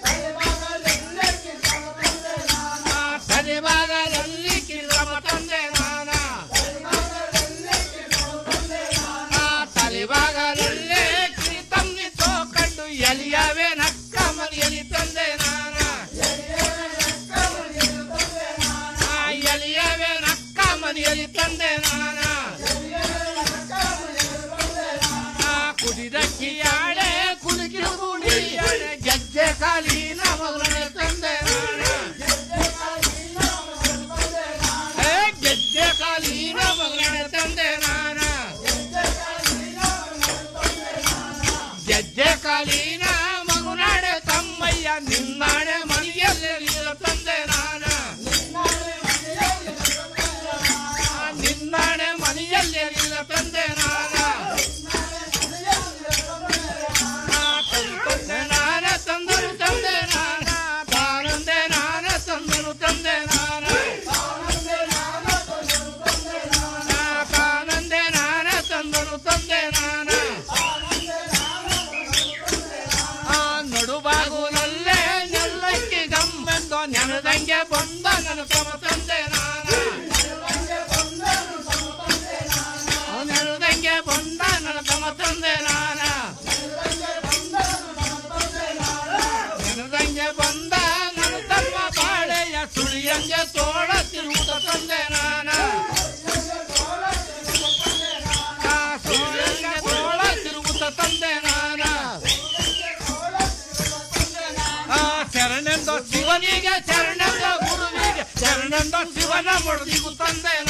ಆ ತಲಿವಾಗಲಲ್ಲಿ ಕಿರಿನಮ ತಂದೆ ನಾನ ಆ ತಲಿವಾಗಲಲ್ಲೇ ಕಿರಿತಮ್ಮಿ ತೋಕಂಡು ಎಲಿಯವೇ ನಕ್ಕ ಮರಿಯಲಿ ತಂದೆ ನಾನ ಆ ಎಲಿಯವೇ ನಕ್ಕ ಮರಿಯಲಿ ತಂದೆ ನಾನ ಆ ಕುದಿದ ಕಿಯಾಳೆ ಕುದುಕಿನ ಕುಡಿಯಾಳೆ ಗೆಜ್ಜೆ ನೆನೆದಂಗೆ ಬಂದ ನನ್ನ ತಮ್ಮ ತಂದೆ ನಾನು ನೆನೆದಂಗೆ ಬಂದ ನನ್ನ ತಮ್ಮ ತಂದೆ ನಾನು ನೆನೆದಂಗೆ ಬಂದ ನನ್ನ ತಮ್ಮ ಬಾಳೆಯ ಸುಳಿಯಂಗೆ ತೋಳ ತಿರುವುದ ತಂದೆ ನಾನು ಆ ಸುಳಿಯಂಗೆ ತೋಳ ತಿರುವುದ ತಂದೆ ನಾನು ಆ ಶರಣೆಂದ ಶಿವನಿಗೆ ಶರಣೆಂದ ಗುರುವಿಗೆ ಶರಣೆಂದ ಶಿವನ ಮುಡಿದಿಗೂ ತಂದೆ